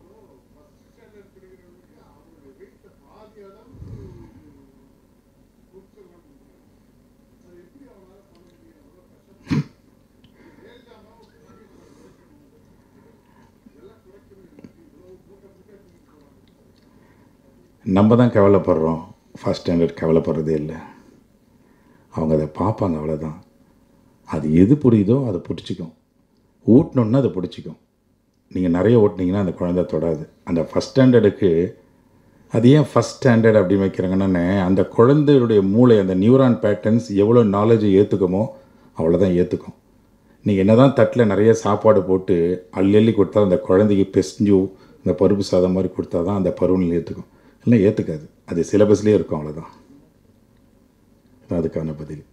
நம்ம தான் கவலைப்படுறோம் ஃபஸ்ட் ஸ்டாண்டர்ட் கவலைப்படுறதே இல்லை அவங்க அதை பார்ப்பாங்க அவ்வளோதான் அது எது புரியுதோ அதை பிடிச்சிக்கும் ஊட்டினோன்னா அதை பிடிச்சிக்கும் நீங்கள் நிறைய ஓட்டினீங்கன்னா அந்த குழந்தை தொடாது அந்த ஃபஸ்ட் ஸ்டாண்டர்டுக்கு அது ஏன் ஃபஸ்ட் ஸ்டாண்டர்ட் அப்படி வைக்கிறாங்கன்னா அந்த குழந்தையுடைய மூளை அந்த நியூரான் பேட்டர்ன்ஸ் எவ்வளோ நாலேஜை ஏற்றுக்குமோ அவ்வளோதான் ஏற்றுக்கும் நீங்கள் என்ன தான் தட்டில் நிறைய சாப்பாடு போட்டு அள்ளி அள்ளி கொடுத்தா அந்த குழந்தைக்கு பெஸ்ஞ்சு இந்த பருப்பு சாதம் மாதிரி கொடுத்தா தான் அந்த பருவநிலை ஏற்றுக்கும் இல்லை ஏற்றுக்காது அது சிலபஸ்லேயே இருக்கும் அவ்வளோதான் அதான் அதுக்கான பதில்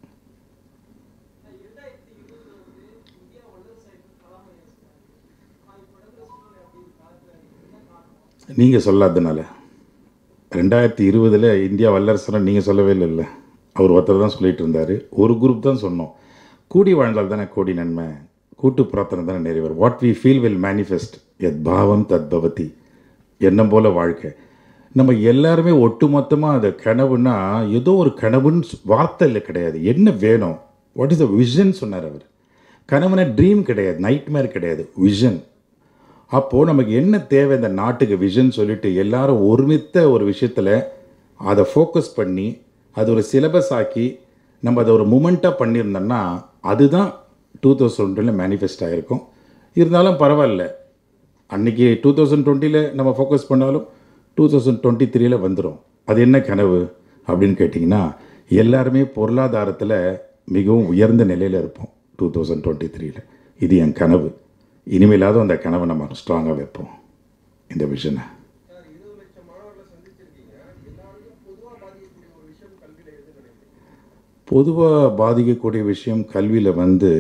நீங்கள் சொல்லாததுனால ரெண்டாயிரத்தி இருபதில் இந்தியா வல்லரசனை நீங்கள் சொல்லவே இல்லைல்ல அவர் ஒருத்தர் தான் சொல்லிட்டு இருந்தார் ஒரு குரூப் தான் சொன்னோம் கூடி வாழ்ந்தால் தானே கோடி நன்மை கூட்டு பிரார்த்தனை தானே நிறைவேறும் what we feel will manifest எத் பாவம் தத் பவதி எண்ணம் போல வாழ்க்கை நம்ம எல்லாருமே ஒட்டுமொத்தமாக அது கனவுன்னா ஏதோ ஒரு கனவுன்னு சொ- வார்த்தை இல்லை கிடையாது என்ன வேணும் வாட் இஸ் த விஷன் சொன்னார் அவர் கனவுனா ட்ரீம் கிடையாது நைட்மேர் கிடையாது விஷன் அப்போது நமக்கு என்ன தேவை இந்த நாட்டுக்கு விஷன் சொல்லிட்டு எல்லாரும் ஒருமித்த ஒரு விஷயத்தில் அதை ஃபோக்கஸ் பண்ணி அது ஒரு சிலபஸ் ஆக்கி நம்ம அதை ஒரு மூமெண்ட்டாக பண்ணியிருந்தோம்னா அதுதான் டூ தௌசண்ட் டுவெண்ட்டில் மேனிஃபெஸ்ட் ஆகிருக்கும் இருந்தாலும் பரவாயில்ல அன்றைக்கி டூ தௌசண்ட் டுவெண்ட்டியில் நம்ம ஃபோக்கஸ் பண்ணாலும் டூ தௌசண்ட் டுவெண்ட்டி த்ரீல வந்துடும் அது என்ன கனவு அப்படின்னு கேட்டிங்கன்னா எல்லாருமே பொருளாதாரத்தில் மிகவும் உயர்ந்த நிலையில் இருப்போம் டூ தௌசண்ட் டுவெண்ட்டி த்ரீல இது என் கனவு இனிமேலாவது அந்த கனவை நம்ம ஸ்ட்ராங்காக வைப்போம் இந்த விஷனை சார் இருபது லட்சம் மாணவர்களை சந்திச்சிருக்கீங்க எல்லாருக்கும் பொதுவா பாதிக்கக்கூடிய ஒரு விஷயம் கல்வியில எது நினைக்கிறீங்க பொதுவாக பாதிக்கக்கூடிய விஷயம் கல்வியில் வந்து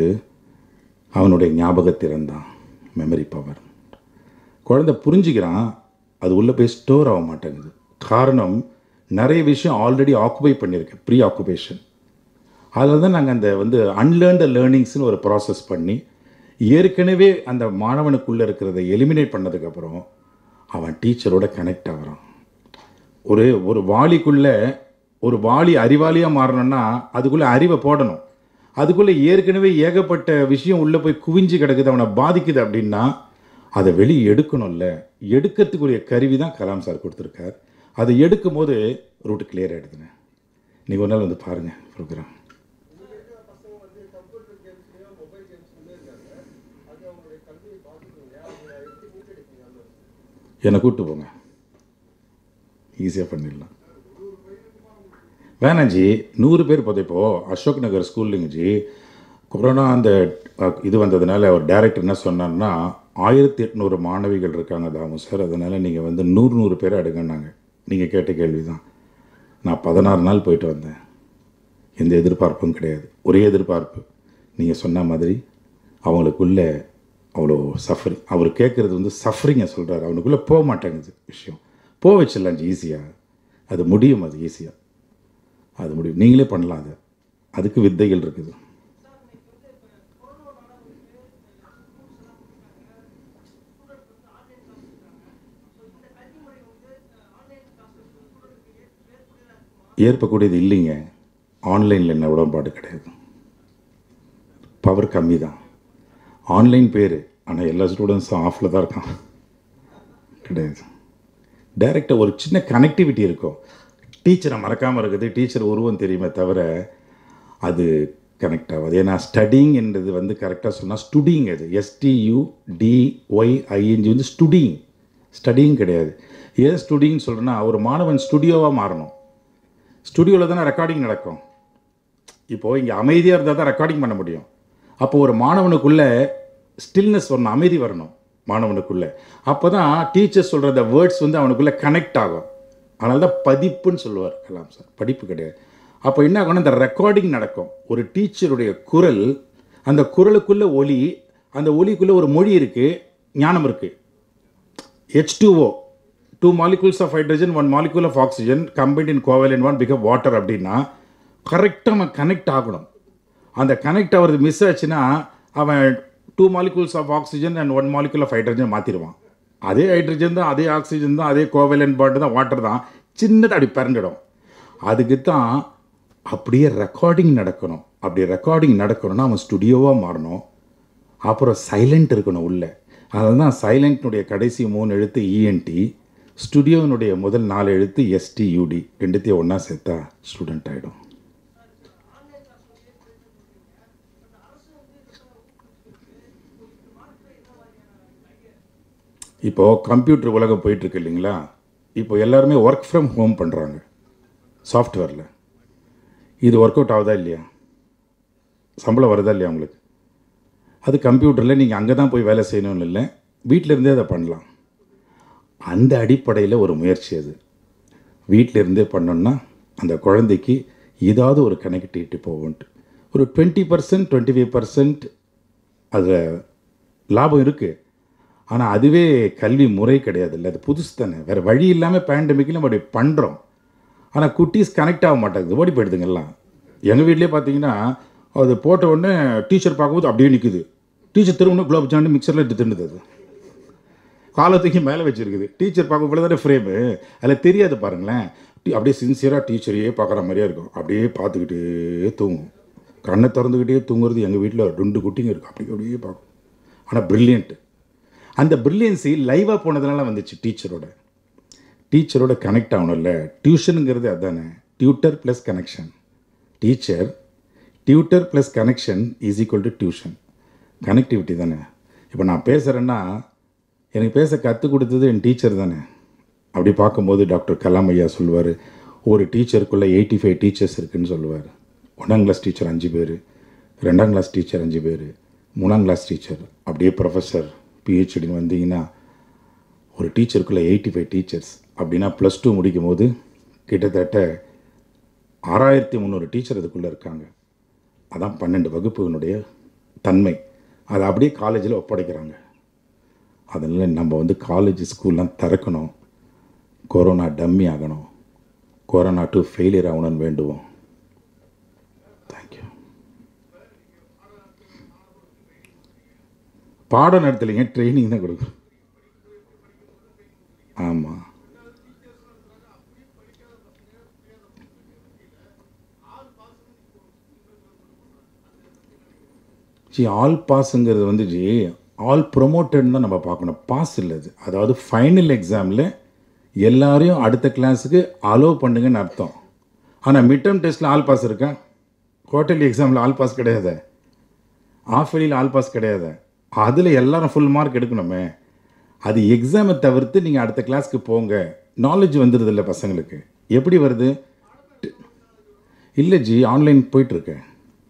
அவனுடைய ஞாபகத்திறன் தான் மெமரி பவர் குழந்தை புரிஞ்சுக்கிறான் அது உள்ளே போய் ஸ்டோர் ஆக மாட்டேங்குது காரணம் நிறைய விஷயம் ஆல்ரெடி ஆக்குபை பண்ணியிருக்கு ப்ரீ ஆக்குபேஷன் அதில் தான் நாங்கள் அந்த வந்து அன்லேர்ன்டு லேர்னிங்ஸ்னு ஒரு ப்ராசஸ் பண்ணி ஏற்கனவே அந்த மாணவனுக்குள்ளே இருக்கிறத எலிமினேட் பண்ணதுக்கப்புறம் அவன் டீச்சரோட கனெக்ட் ஆகுறான் ஒரு ஒரு வாளிக்குள்ளே ஒரு வாளி அறிவாளியாக மாறணும்னா அதுக்குள்ளே அறிவை போடணும் அதுக்குள்ளே ஏற்கனவே ஏகப்பட்ட விஷயம் உள்ளே போய் குவிஞ்சு கிடக்குது அவனை பாதிக்குது அப்படின்னா அதை வெளியே எடுக்கணும்ல எடுக்கிறதுக்குரிய கருவி தான் கலாம் சார் கொடுத்துருக்கார் அதை எடுக்கும் போது ரூட்டு கிளியர் ஆகிடுதுங்க நீங்கள் ஒரு நாள் வந்து பாருங்கள் ப்ரோக்ராம் இங்க இருக்கிற பசங்க வந்து கம்ப்யூட்டர் கேம்ஸ்லயும் மொபைல் கேம்ஸ்லயும் இருக்காங்க அது அவங்களுடைய கல்வியை பாதிக்கும் இல்லையா அவங்க எப்படி மீட்டெடுப்பீங்க அந்த என்னை கூப்பிட்டு போங்க ஈஸியாக பண்ணிடலாம் வேணாம் ஜி நூறு பேர் போதும் இப்போ அசோக் நகர் ஸ்கூல்லுங்க ஜி கொரோனா அந்த அஹ், இது வந்ததுனால அவர் டைரக்டர் என்ன சொன்னார்னா ஆயிரத்தி எட்நூறு மாணவிகள் இருக்காங்க தாமு சார் அதனால் நீங்கள் வந்து நூறு நூறு பேர் எடுங்கன்னாங்க நீங்கள் கேட்ட கேள்வி தான் நான் பதினாறு நாள் போயிட்டு வந்தேன் எந்த எதிர்பார்ப்பும் கிடையாது ஒரே எதிர்பார்ப்பு நீங்கள் சொன்ன மாதிரி அவங்களுக்குள்ள அவ்வளோ சஃபரிங் அவர் கேட்குறது வந்து சஃபரிங்கை சொல்கிறாரு அவனுக்குள்ளே போக மாட்டேங்குது விஷயம் போக வச்சிடலாம் ஈஸியாக அது முடியும் அது ஈஸியாக அது முடியும் நீங்களே பண்ணலாம் அது அதுக்கு வித்தைகள் இருக்குது ஏற்பக்கூடியது இல்லைங்க ஆன்லைனில் என்ன உடன்பாடு கிடையாது பவர் கம்மி தான் ஆன்லைன் பேர் ஆனால் எல்லா ஸ்டூடெண்ட்ஸும் ஆஃபில் தான் இருக்கான் கிடையாது டைரெக்டாக ஒரு சின்ன கனெக்டிவிட்டி இருக்கும் டீச்சரை மறக்காமல் இருக்குது டீச்சர் உருவம் தெரியுமே தவிர அது கனெக்ட் ஆகாது ஏன்னா ஸ்டடிங் என்றது வந்து கரெக்டாக சொன்னால் ஸ்டுடிங் அது எஸ்டியு டிஒய்ஐஎன்ஜி வந்து ஸ்டுடிங் ஸ்டடிங் கிடையாது ஏன் ஸ்டுடிங்னு சொல்கிறேன்னா ஒரு மாணவன் ஸ்டுடியோவாக மாறணும் ஸ்டுடியோவில் தானே ரெக்கார்டிங் நடக்கும் இப்போது இங்கே அமைதியாக இருந்தால் தான் ரெக்கார்டிங் பண்ண முடியும் அப்போ ஒரு மாணவனுக்குள்ள ஸ்டில்னஸ் வரணும் அமைதி வரணும் மாணவனுக்குள்ள அப்போ தான் டீச்சர் சொல்கிற அந்த வேர்ட்ஸ் வந்து அவனுக்குள்ளே கனெக்ட் ஆகும் அதனால தான் பதிப்புன்னு சொல்லுவார் கலாம் சார் படிப்பு கிடையாது அப்போ என்ன ஆகும்னா இந்த ரெக்கார்டிங் நடக்கும் ஒரு டீச்சருடைய குரல் அந்த குரலுக்குள்ள ஒலி அந்த ஒலிக்குள்ளே ஒரு மொழி இருக்குது ஞானம் இருக்குது H2O two molecules of hydrogen one molecule of oxygen combined in covalent one become water அப்படின்னா கரெக்டாக அவன் கனெக்ட் ஆகணும் அந்த கனெக்ட் ஆகிறது மிஸ் ஆச்சுன்னா அவன் two molecules of oxygen and one molecule of hydrogen மாற்றிடுவான் அதே ஹைட்ரஜன் தான் அதே ஆக்சிஜன் தான் அதே கோவலன் பாண்டு தான் வாட்டர் தான் சின்னதாக அப்படி பிறந்துடும் அதுக்கு தான் அப்படியே ரெக்கார்டிங் நடக்கணும் அப்படி ரெக்கார்டிங் நடக்கணும்னா அவன் ஸ்டுடியோவாக மாறணும் அப்புறம் சைலண்ட் இருக்கணும் உள்ள அதனால தான் சைலண்ட்னுடைய கடைசி மூணு எழுத்து இஎன்டி ஸ்டுடியோனுடைய முதல் நாலு எழுத்து எஸ்டியூடி ரெண்டுத்தையும் ஒன்றா சேர்த்தா ஸ்டூடெண்ட் ஆகிடும் இப்போது கம்ப்யூட்டர் உலகம் போயிட்டுருக்கு இல்லைங்களா இப்போ எல்லாருமே ஒர்க் ஃப்ரம் ஹோம் பண்ணுறாங்க சாஃப்ட்வேரில் இது ஒர்க் அவுட் ஆகுதா இல்லையா சம்பளம் வருதா இல்லையா உங்களுக்கு அது கம்ப்யூட்டரில் நீங்கள் அங்கே தான் போய் வேலை செய்யணும்னு இல்லை வீட்டில் இருந்தே அதை பண்ணலாம் அந்த அடிப்படையில் ஒரு முயற்சி அது வீட்டில் இருந்தே பண்ணோன்னா அந்த குழந்தைக்கு ஏதாவது ஒரு கனெக்டிவிட்டி போகும்ட்டு ஒரு twenty percent twenty five percent அதில் லாபம் இருக்குது ஆனால் அதுவே கல்வி முறை கிடையாது இல்லை அது புதுசு தானே வேறு வழி இல்லாமல் பேண்டமிக்கில் நம்ம அப்படி பண்ணுறோம் ஆனால் குட்டீஸ் கனெக்ட் ஆக மாட்டேங்குது ஓடி போயிடுதுங்க எல்லாம் எங்கள் வீட்லேயே பார்த்தீங்கன்னா அது போட்ட உடனே டீச்சர் பார்க்கும்போது அப்படியே நிற்குது டீச்சர் திரும்ப குலோப் ஜாமுன் மிக்சரில் எடுத்து தின்னுது அது காலத்துக்கு மேலே வச்சுருக்குது டீச்சர் பார்க்க இவ்வளோ தானே ஃப்ரேமு அதில் தெரியாது பாருங்களேன் டி- அப்படியே சின்சியராக டீச்சரையே பார்க்குற மாதிரியே இருக்கும் அப்படியே பார்த்துக்கிட்டே தூங்கும் கண்ணை திறந்துக்கிட்டே தூங்குறது எங்கள் வீட்டில் ரெண்டு குட்டிங்க இருக்கும் அப்படி அப்படியே பார்க்கும் ஆனால் ப்ரில்லியன்ட்டு அந்த ப்ரில்லியன்சி லைவாக போனதுனால வந்துச்சு டீச்சரோட டீச்சரோட கனெக்ட் ஆகணும்ல டியூஷனுங்கிறது அதானே tutor plus connection teacher tutor plus connection is equal to tuition connectivity தானே இப்போ நான் பேசுகிறேன்னா எனக்கு பேச கற்றுக் கொடுத்தது என் டீச்சர் தானே அப்படி பார்க்கும்போது டாக்டர் கலாம் ஐயா சொல்லுவார் ஒரு டீச்சருக்குள்ளே எயிட்டி ஃபைவ் டீச்சர்ஸ் இருக்குன்னு சொல்லுவார் ஒன்றாம் கிளாஸ் டீச்சர் அஞ்சு பேர் ரெண்டாம் கிளாஸ் டீச்சர் அஞ்சு பேர் மூணாம் கிளாஸ் டீச்சர் அப்படியே ப்ரொஃபஸர் பிஹெச்டின்னு வந்தீங்கன்னா ஒரு டீச்சருக்குள்ளே எயிட்டி ஃபைவ் டீச்சர்ஸ் அப்படின்னா ப்ளஸ் டூ முடிக்கும் போது கிட்டத்தட்ட ஆறாயிரத்தி முந்நூறு டீச்சர் இதுக்குள்ளே இருக்காங்க அதான் பன்னெண்டு வகுப்புகளுடைய தன்மை அதை அப்படியே காலேஜில் ஒப்படைக்கிறாங்க அதனால் நம்ம வந்து காலேஜ் ஸ்கூல்லாம் திறக்கணும் கொரோனா டம்மி ஆகணும் கொரோனா டூ ஃபெயிலியர் ஆகணும்னு வேண்டுவோம் தேங்க்யூ பாடம் நடத்தலைங்க ட்ரைனிங் தான் கொடுக்கும் ஆமாம் ஜி ஆல் பாஸுங்கிறது வந்து ஜி ஆல் ப்ரொமோட்டட்னு தான் நம்ம பார்க்கணும் பாஸ் இல்லை அது அதாவது ஃபைனல் எக்ஸாமில் எல்லாரையும் அடுத்த கிளாஸுக்கு அலோவ் பண்ணுங்கன்னு அர்த்தம் ஆனால் மிட் டேர்ம் டெஸ்ட்டில் ஆல் பாஸ் இருக்கா குவார்டர்லி எக்ஸாமில் ஆல் பாஸ் கிடையாது ஆஃப் இயர்லியில் ஆல் பாஸ் கிடையாது அதில் எல்லாரும் ஃபுல் மார்க் எடுக்கணுமே அது எக்ஸாமை தவிர்த்து நீங்கள் அடுத்த கிளாஸ்க்கு போங்க நாலேஜ் வந்துடுது இல்லை பசங்களுக்கு எப்படி வருது இல்லை ஜி ஆன்லைன் போயிட்டுருக்கேன்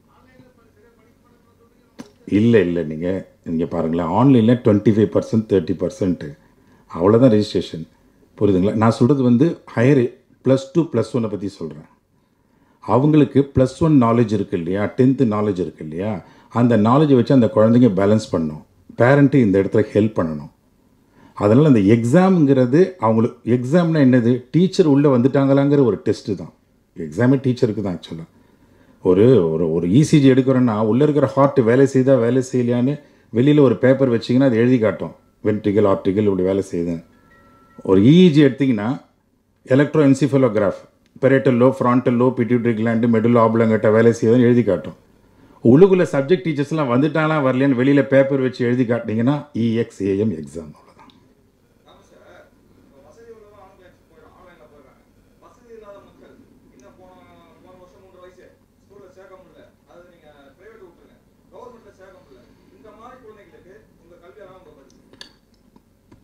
இல்லை இல்லை நீங்கள் நீங்கள் பாருங்களேன் ஆன்லைனில் twenty five percent thirty percent அவ்வளோதான் ரெஜிஸ்ட்ரேஷன் புரியுதுங்களா நான் சொல்கிறது வந்து ஹையர் ப்ளஸ் டூ ப்ளஸ் ஒன்னை பற்றி சொல்கிறேன் அவங்களுக்கு ப்ளஸ் ஒன் நாலேஜ் இருக்கு இல்லையா டென்த்து நாலேஜ் இருக்கு இல்லையா அந்த நாலேஜை வச்சு அந்த குழந்தைங்க பேலன்ஸ் பண்ணணும் பேரண்ட்டு இந்த இடத்துல ஹெல்ப் பண்ணணும் அதனால் அந்த எக்ஸாம்ங்கிறது அவங்களுக்கு எக்ஸாம்னா என்னது டீச்சர் உள்ளே வந்துட்டாங்களாங்கிற ஒரு டெஸ்ட்டு தான் எக்ஸாமே டீச்சருக்கு தான் ஆக்சுவலாக ஒரு ஒரு ஒரு இசிஜி எடுக்கிறோன்னா உள்ளே இருக்கிற ஹார்ட் வேலை செய்தா வேலை செய்யலையான்னு வெளியில் ஒரு பேப்பர் வச்சிங்கன்னா அது எழுதி காட்டும் வென்ட்ரிகல் ஆர்டிகல் இப்படி வேலை செய்யுது ஒரு இஇஜி எடுத்திங்கன்னா electroencephalograph parietal lobe frontal lobe pituitary gland medulla oblongata வேலை செய்யுதுன்னு எழுதி காட்டும் உள்ளுக்குள்ள சப்ஜெக்ட் டீச்சர்ஸ்லாம் வந்துட்டாங்களா வரலையான்னு வெளியில் பேப்பர் வச்சு எழுதி காட்டினீங்கன்னா இஎக்ஸ்ஏஎம் எக்ஸாம் அவ்வளோதான் ஆமாம் சார் இப்போ வசதி உள்ளவங்க ஆன்லைன் போயிடும் ஆன்லைனில் போயிடுறாங்க வசதி இல்லாத மக்கள் இன்னும் போன போன வருஷம் மூன்று வயசு ஸ்கூலில் சேர்க்க முடியல அது நீங்கள்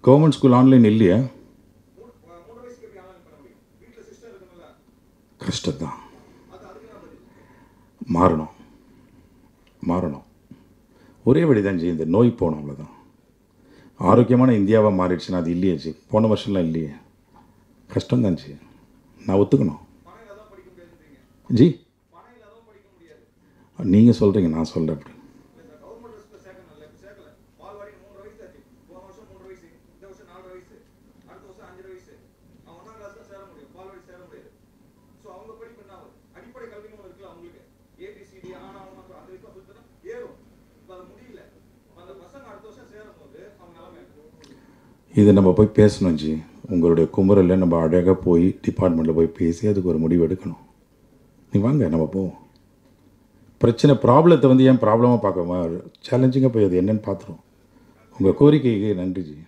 கவர்மெண்ட் ஸ்கூல் ஆன்லைன் இல்லையா மூணு மூணு வயசுக்கு எப்படி ஆன்லைன் பண்ண முடியும் வீட்டில் சிஸ்டம் இருக்குல்ல கஷ்டம்தான் அது அதுக்கு நான் பதில் மாறணும் மாறணும் ஒரே வழி தான் ஜி இந்த நோய் போகணும் அவ்வளோதான் ஆரோக்கியமான இந்தியாவாக மாறிடுச்சுன்னா அது இல்லையே ஜி போன வருஷம்லாம் இல்லையே கஷ்டம்தான் ஜி நான் ஒத்துக்கணும் பணம் இல்லாதான் படிக்க முடியாதுன்றீங்க ஜி பணம் இல்லாதான் படிக்க முடியாது நீங்கள் சொல்கிறீங்க நான் சொல்கிறேன் அப்படி இந்த கவர்மெண்ட் ஸ்கூல்ல சேர்க்கணும்ல இப்போ சேர்க்கல பால்வாடி மூணு வயசு ஆச்சு போன வருஷம் மூணு வயசு இந்த வருஷம் நாலு வயசு அடுத்த வருஷம் அஞ்சரை வயசு அவன் ஒன்றாம் கிளாஸ் தான் சேர முடியும் பால்வாடி சேர முடியாது ஸோ அவங்க படிப்பு என்ன ஆகுது அடிப்படை கல்வின்னு ஒன்று இருக்குல்ல அவங்களுக்கு ஏபிசிடி ஆனா அவன் அந்த வரைக்கும் சொல்லிட்டு ஏறும் இப்போ அது முடியல இப்ப அந்த பசங்க அடுத்த வருஷம் சேரும் போது அவங்க நிலைமை இது நம்ம போய் பேசணும் ஜி உங்களுடைய குமுறலில் நம்ம அழகாக போய் டிபார்ட்மெண்ட்டில் போய் பேசி அதுக்கு ஒரு முடிவு எடுக்கணும் நீ வாங்க நம்ம போவோம் பிரச்சனை ப்ராப்ளத்தை வந்து ஏன் ப்ராப்ளமாக பார்க்காம சேலஞ்சிங்காக போய் அது என்னன்னு பார்த்துருவோம் உங்கள் கோரிக்கைக்கு நன்றி ஜி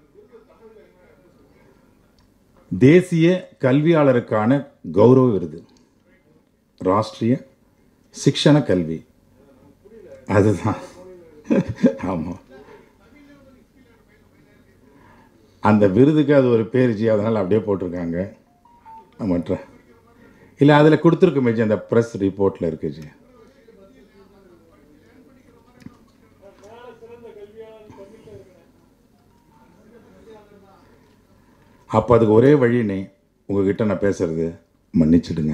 தேசிய கல்வியாளருக்கான கௌரவ விருது ராஷ்ட்ரிய சிக்ஷண கல்வி அதுதான் ஆமாம் அந்த விருதுக்கு அது ஒரு பேர் ஜி அதனால் அப்படியே போட்டிருக்காங்க மற்ற இல்லை அதில் கொடுத்துருக்குமே ஜி அந்த ப்ரெஸ் ரிப்போர்ட்டில் இருக்கு ஜி அப்போ அதுக்கு ஒரே வழினே உங்ககிட்ட நான் பேசுறது மன்னிச்சிடுங்க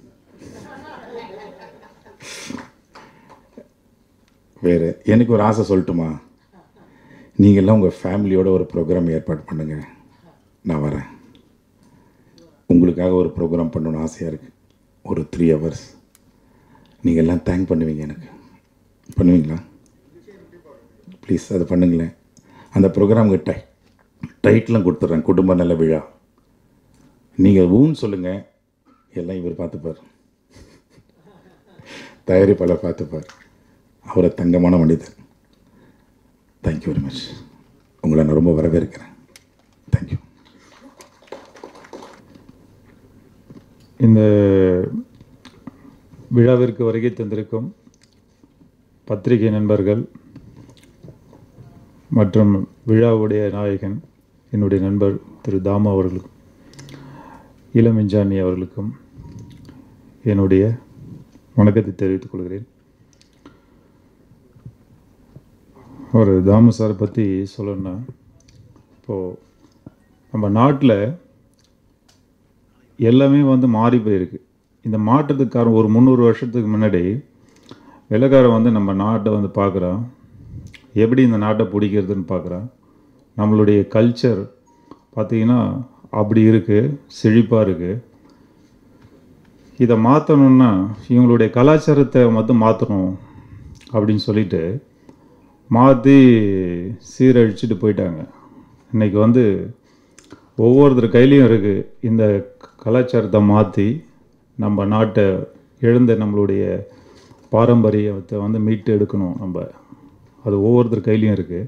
வேறு எனக்கு ஒரு ஆசை சொல்லட்டுமா நீங்கள்லாம் உங்கள் ஃபேமிலியோட ஒரு ப்ரோக்ராம் ஏற்பாடு பண்ணுங்க நான் வரேன் உங்களுக்காக ஒரு ப்ரோக்ராம் பண்ணணும்னு ஆசையாக இருக்குது ஒரு த்ரீ ஹவர்ஸ் நீங்கள் எல்லாம் தேங்க் பண்ணுவீங்க எனக்கு பண்ணுவீங்களா ப்ளீஸ் அதை பண்ணுங்களேன் அந்த ப்ரோக்ராமுக்கு டை டைட்டிலும் கொடுத்துட்றேன் குடும்ப நல விழா நீங்கள் ஊன்னு சொல்லுங்கள் எல்லாம் இவர் பார்த்துப்பார் தயாரிப்பாளர் பார்த்துப்பார் அவரை தங்கமான மனிதர் தேங்க்யூ வெரி மச் உங்களை நான் ரொம்ப வரவேற்கிறேன் தேங்க்யூ இந்த விழாவிற்கு வருகை தந்திருக்கும் பத்திரிகை நண்பர்கள் மற்றும் விழாவுடைய நாயகன் என்னுடைய நண்பர் திரு தாமு அவர்களுக்கும் இளம் விஞ்ஞானி அவர்களுக்கும் என்னுடைய வணக்கத்தை தெரிவித்துக் கொள்கிறேன் ஒரு தாமு சாரை பற்றி சொல்லணும்னா இப்போது நம்ம நாட்டில் எல்லாமே வந்து மாறி போயிருக்கு இந்த மாற்றத்துக்கு காரணம் ஒரு முந்நூறு வருஷத்துக்கு முன்னாடி வெள்ளைக்காரன் வந்து நம்ம நாட்டை வந்து பார்க்குறான் எப்படி இந்த நாட்டை பிடிக்கிறதுன்னு பார்க்குறான் நம்மளுடைய கல்ச்சர் பார்த்திங்கன்னா அப்படி இருக்குது செழிப்பாக இருக்குது இதை மாற்றணுன்னா இவங்களுடைய கலாச்சாரத்தை மட்டும் மாற்றணும் அப்படின்னு சொல்லிட்டு மாற்றி சீரழிச்சிட்டு போயிட்டாங்க இன்றைக்கி வந்து ஒவ்வொருத்தர் கையிலையும் இருக்குது இந்த கலாச்சாரத்தை மாற்றி நம்ம நாட்டை எழுந்த நம்மளுடைய பாரம்பரியத்தை வந்து மீட்டு எடுக்கணும் நம்ம அது ஒவ்வொருத்தர் கையிலையும் இருக்குது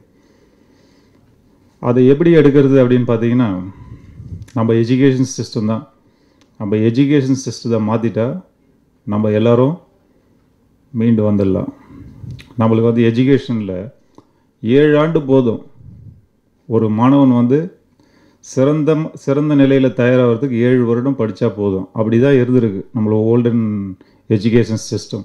அதை எப்படி எடுக்கிறது அப்படின்னு பார்த்தீங்கன்னா நம்ம எஜுகேஷன் சிஸ்டம் தான் நம்ம எஜுகேஷன் சிஸ்டத்தை மாற்றிட்டா நம்ம எல்லாரும் மீண்டு வந்துடலாம் நம்மளுக்கு வந்து எஜுகேஷனில் ஏழு ஆண்டு போதும் ஒரு மாணவன் வந்து சிறந்த சிறந்த நிலையில் தயாராகிறதுக்கு ஏழு வருடம் படித்தா போதும் அப்படி தான் இருந்திருக்கு நம்மளோட ஓல்டன் எஜுகேஷன் சிஸ்டம்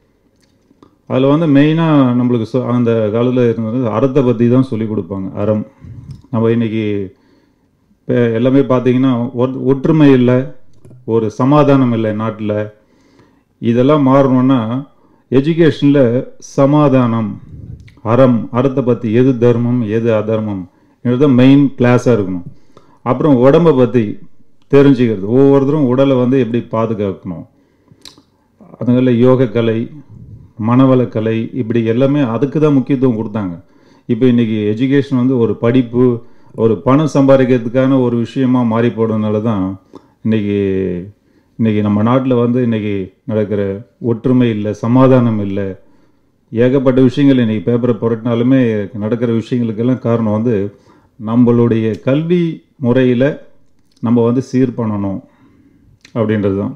அதில் வந்து மெயினாக நம்மளுக்கு சொ அந்த காலத்தில் இருந்தது அறத்தை பற்றி தான் சொல்லிக் கொடுப்பாங்க அறம் நம்ம இன்றைக்கி இப்போ எல்லாமே பார்த்தீங்கன்னா ஒ- ஒற்றுமை இல்லை ஒரு சமாதானம் இல்லை நாட்டில் இதெல்லாம் மாறணும்னா எஜுகேஷனில் சமாதானம் அறம் அறத்தை பற்றி எது தர்மம் எது அதர்மம் தான் மெயின் கிளாஸாக இருக்கணும் அப்புறம் உடம்பை பற்றி தெரிஞ்சுக்கிறது ஒவ்வொருத்தரும் உடலை வந்து எப்படி பாதுகாக்கணும் அதுங்கள யோகக்கலை மனவளக்கலை இப்படி எல்லாமே அதுக்கு தான் முக்கியத்துவம் கொடுத்தாங்க இப்போ இன்றைக்கி எஜுகேஷன் வந்து ஒரு படிப்பு ஒரு பணம் சம்பாதிக்கிறதுக்கான ஒரு விஷயமா மாறி போடுறதுனால தான் இன்றைக்கி இன்றைக்கி நம்ம நாட்டில் வந்து இன்றைக்கி நடக்கிற ஒற்றுமை இல்லை சமாதானம் இல்லை ஏகப்பட்ட விஷயங்கள் இன்றைக்கி பேப்பரை புரட்டினாலுமே நடக்கிற விஷயங்களுக்கெல்லாம் காரணம் வந்து நம்மளுடைய கல்வி முறையில் நம்ம வந்து சீர் பண்ணணும் அப்படின்றது தான்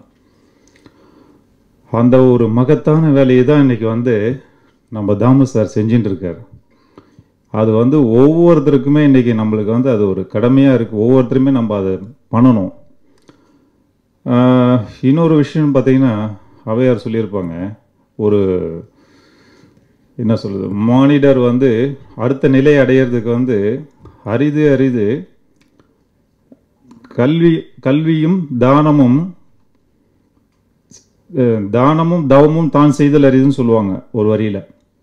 அந்த ஒரு மகத்தான வேலையை தான் இன்றைக்கி வந்து நம்ம தாமு சார் செஞ்சுட்டு இருக்கார் அது வந்து ஒவ்வொருத்தருக்குமே இன்றைக்கி நம்மளுக்கு வந்து அது ஒரு கடமையாக இருக்குது ஒவ்வொருத்தருமே நம்ம அதை பண்ணணும் ஆஹ், இன்னொரு விஷயம் பார்த்தீங்கன்னா அவையார் சொல்லியிருப்பாங்க ஒரு என்ன சொல்கிறது மானிடர் வந்து அடுத்த நிலை அடையிறதுக்கு வந்து அரிது அரிது கல்வி கல்வியும் தானமும் அஹ், தானமும் தவமும் தான் செய்தல் அரிதுன்னு சொல்லுவாங்க ஒரு வரியில்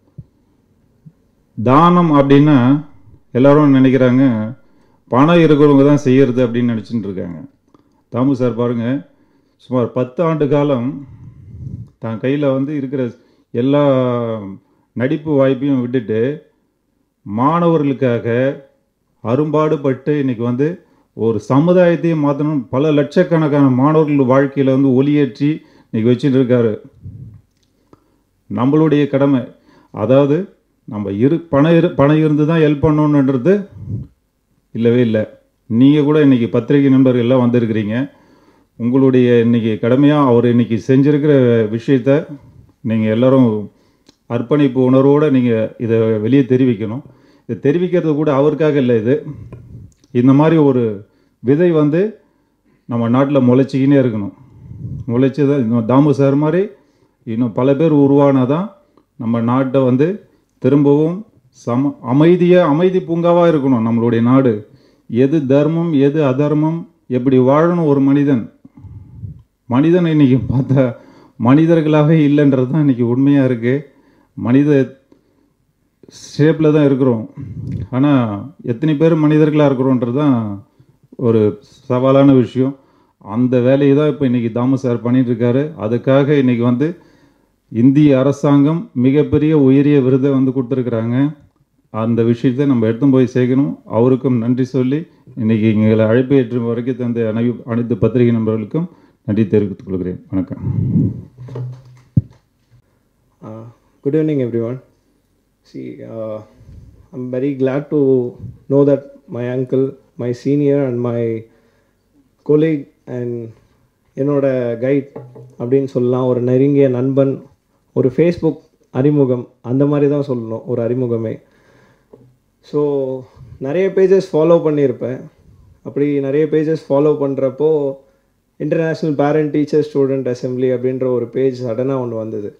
தானம் அப்படின்னா எல்லாரும் நினைக்கிறாங்க பணம் இருக்கிறவங்க தான் செய்யறது அப்படின்னு நினச்சிட்டு இருக்காங்க தாமு சார் பாருங்க சுமார் பத்து ஆண்டு காலம் தான் கையில் வந்து இருக்கிற எல்லா நடிப்பு வாய்ப்பையும் விட்டுட்டு மாணவர்களுக்காக அரும்பாடுபட்டு இன்னைக்கு வந்து ஒரு சமுதாயத்தையும் மாற்றணும் பல லட்சக்கணக்கான மாணவர்கள் வாழ்க்கையில் வந்து ஒளியேற்றி இன்னைக்கு வச்சுட்டு இருக்காரு நம்மளுடைய கடமை அதாவது நம்ம இரு பணம் இரு பணம் இருந்து தான் ஹெல்ப் பண்ணணுன்றது இல்லவே இல்லை நீங்கள் கூட இன்னைக்கு பத்திரிகை நண்பர்கள் எல்லாம் வந்திருக்கிறீங்க உங்களுடைய இன்னைக்கு கடமையாக அவர் இன்னைக்கு செஞ்சிருக்கிற விஷயத்த நீங்கள் எல்லாரும் அர்ப்பணிப்பு உணர்வோடு நீங்கள் இதை வெளியே தெரிவிக்கணும் இதை தெரிவிக்கிறது கூட அவருக்காக இல்லை இது இந்த மாதிரி ஒரு விதை வந்து நம்ம நாட்டில் முளைச்சிக்கினே இருக்கணும் முளைச்சி தான் இன்னும் தாமு சார் மாதிரி இன்னும் பல பேர் உருவானாதான் நம்ம நாட்டை வந்து திரும்பவும் சம அமைதியாக அமைதி பூங்காவாக இருக்கணும் நம்மளுடைய நாடு எது தர்மம் எது அதர்மம் எப்படி வாழணும் ஒரு மனிதன் மனிதன் இன்னைக்கு பார்த்தா மனிதர்களாகவே இல்லைன்றது தான் இன்னைக்கு உண்மையாக இருக்குது மனித ஷேப்பில் தான் இருக்கிறோம் ஆனால் எத்தனை பேர் மனிதர்களாக இருக்கிறோன்றது தான் ஒரு சவாலான விஷயம் அந்த வேலையை தான் இப்போ இன்றைக்கி தாமு சார் பண்ணிட்டு இருக்காரு அதுக்காக இன்றைக்கி வந்து இந்திய அரசாங்கம் மிகப்பெரிய உயரிய விருதை வந்து கொடுத்துருக்குறாங்க அந்த விஷயத்தை நம்ம எடுத்து போய் சேர்க்கணும் அவருக்கும் நன்றி சொல்லி இன்னைக்கு எங்களை அழைப்பு ஏற்றும் வரைக்கும் தந்த அனை அனைத்து பத்திரிகை நண்பர்களுக்கும் நன்றி தெரிவித்துக் கொள்கிறேன் வணக்கம் Uh, good evening, everyone. See, uh, I'm very glad to know that my uncle, my senior, and my colleague and என்னோட கைட் அப்படின்னு சொல்லலாம் ஒரு நெருங்கிய நண்பன் ஒரு ஃபேஸ்புக் அறிமுகம் அந்த மாதிரி தான் சொல்லணும் ஒரு அறிமுகமே ஸோ நிறைய பேஜஸ் ஃபாலோ பண்ணியிருப்பேன் அப்படி நிறைய பேஜஸ் ஃபாலோ பண்ணுறப்போ international parent teacher student assembly அப்படின்ற ஒரு பேஜ் சடனாக ஒன்று வந்தது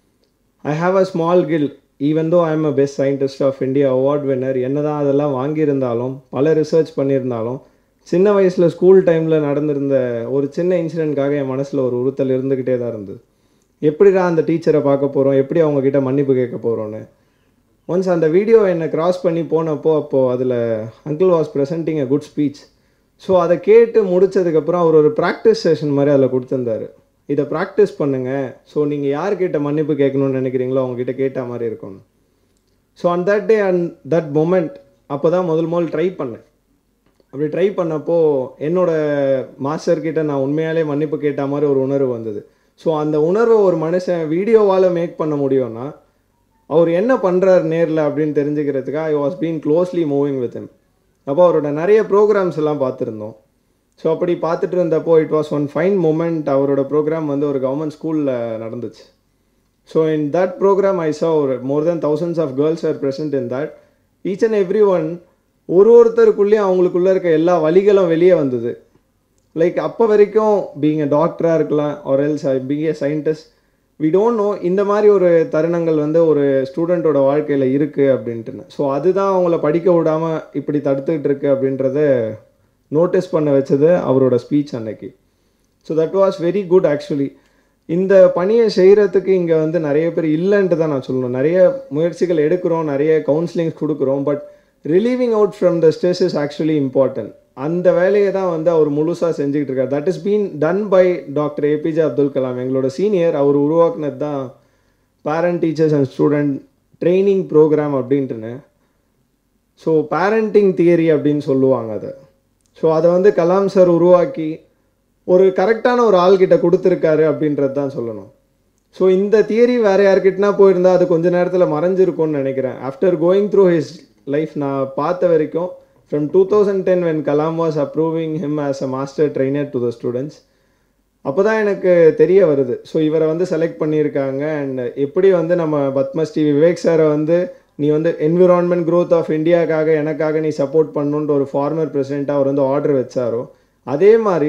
I have a small kill even though I'm a best scientist of India award winner என்னதான் அதெல்லாம் வாங்கியிருந்தாலும் பல ரிசர்ச் பண்ணியிருந்தாலும் சின்ன வயசில் ஸ்கூல் டைமில் நடந்திருந்த ஒரு சின்ன இன்சிடெண்ட்காக என் மனசில் ஒரு உறுத்தல் இருந்துக்கிட்டே தான் இருந்தது எப்படிடா அந்த டீச்சரை பார்க்க போகிறோம் எப்படி அவங்க கிட்ட மன்னிப்பு கேட்க போகிறோன்னு ஒன்ஸ் அந்த வீடியோ என்னை கிராஸ் பண்ணி போனப்போ அப்போது அதில் uncle was presenting a good speech so அதை கேட்டு முடிச்சதுக்கப்புறம் அவர் ஒரு ப்ராக்டிஸ் செஷன் மாதிரி அதில் கொடுத்துருந்தாரு இதை ப்ராக்டிஸ் பண்ணுங்கள் ஸோ நீங்கள் யார்கிட்ட மன்னிப்பு கேட்கணும்னு நினைக்கிறீங்களோ அவங்ககிட்ட கேட்ட மாதிரி இருக்கும் so and that day and that moment அப்போ தான் முதல் முதல் ட்ரை பண்ணேன் அப்படி ட்ரை பண்ணப்போ என்னோட மாஸ்டர் கிட்ட நான் உண்மையாலே மன்னிப்பு கேட்ட மாதிரி ஒரு உணர்வு வந்தது ஸோ அந்த உணர்வை ஒரு மனுஷன் வீடியோவால் மேக் பண்ண முடியும்னா அவர் என்ன பண்ணுறாரு நேரில் அப்படின்னு தெரிஞ்சுக்கிறதுக்காக I was been closely moving with him அப்போ அவரோட நிறைய ப்ரோக்ராம்ஸ் எல்லாம் பார்த்துருந்தோம் ஸோ அப்படி பார்த்துட்டு இருந்தப்போ it was one fine moment அவரோட ப்ரோக்ராம் வந்து ஒரு கவர்மெண்ட் ஸ்கூலில் நடந்துச்சு so in that programme I saw ஒரு more than thousands of girls are present in that each and every one ஒரு ஒருத்தருக்குள்ளேயும் அவங்களுக்குள்ளே இருக்க எல்லா வழிகளும் வெளியே வந்தது லைக் அப்போ வரைக்கும் பீங் அ டாக்டராக இருக்கலாம் or else being a scientist we don't know இந்த மாதிரி ஒரு தருணங்கள் வந்து ஒரு ஸ்டூடெண்ட்டோட வாழ்க்கையில் இருக்குது அப்படின்ட்டுன்னு ஸோ அதுதான் அவங்கள படிக்க விடாமல் இப்படி தடுத்துக்கிட்டு இருக்கு அப்படின்றத நோட்டீஸ் பண்ண வச்சது அவரோட ஸ்பீச் அன்னைக்கு so that was very good actually இந்த பணியை செய்கிறதுக்கு இங்கே வந்து நிறைய பேர் இல்லைன்ட்டு தான் நான் சொல்லணும் நிறைய முயற்சிகள் எடுக்கிறோம் நிறைய கவுன்சிலிங்ஸ் கொடுக்குறோம் but relieving out from the stress is actually important அந்த வேலையை தான் வந்து அவர் முழுசாக செஞ்சுக்கிட்டு இருக்கார் that is been done by doctor APJ Abdul Kalam எங்களோட சீனியர் அவர் உருவாக்குனது தான் parent teachers and student training programme அப்படின்ட்டுன்னு ஸோ பேரண்டிங் தியரி அப்படின்னு சொல்லுவாங்க அதை ஸோ அதை வந்து கலாம் சார் உருவாக்கி ஒரு கரெக்டான ஒரு ஆள்கிட்ட கொடுத்துருக்காரு அப்படின்றது தான் சொல்லணும் ஸோ இந்த தியரி வேறு யார்கிட்டனா போயிருந்தா அது கொஞ்ச நேரத்தில் மறைஞ்சிருக்கும்னு நினைக்கிறேன் after going through his life நான் பார்த்த வரைக்கும் from two thousand ten when Kalam was approving him as a master trainer to the students அப்போ தான் எனக்கு தெரிய வருது ஸோ இவரை வந்து செலக்ட் பண்ணியிருக்காங்க அண்ட் எப்படி வந்து நம்ம பத்மஸ்ரீ விவேக் சாரை வந்து நீ வந்து என்விரான்மெண்ட் growth ஆஃப் இந்தியாக்காக எனக்காக நீ சப்போர்ட் பண்ணணுன்ற ஒரு ஃபார்மர் பிரசிடெண்ட்டாக அவர் வந்து ஆர்டர் வச்சாரோ அதே மாதிரி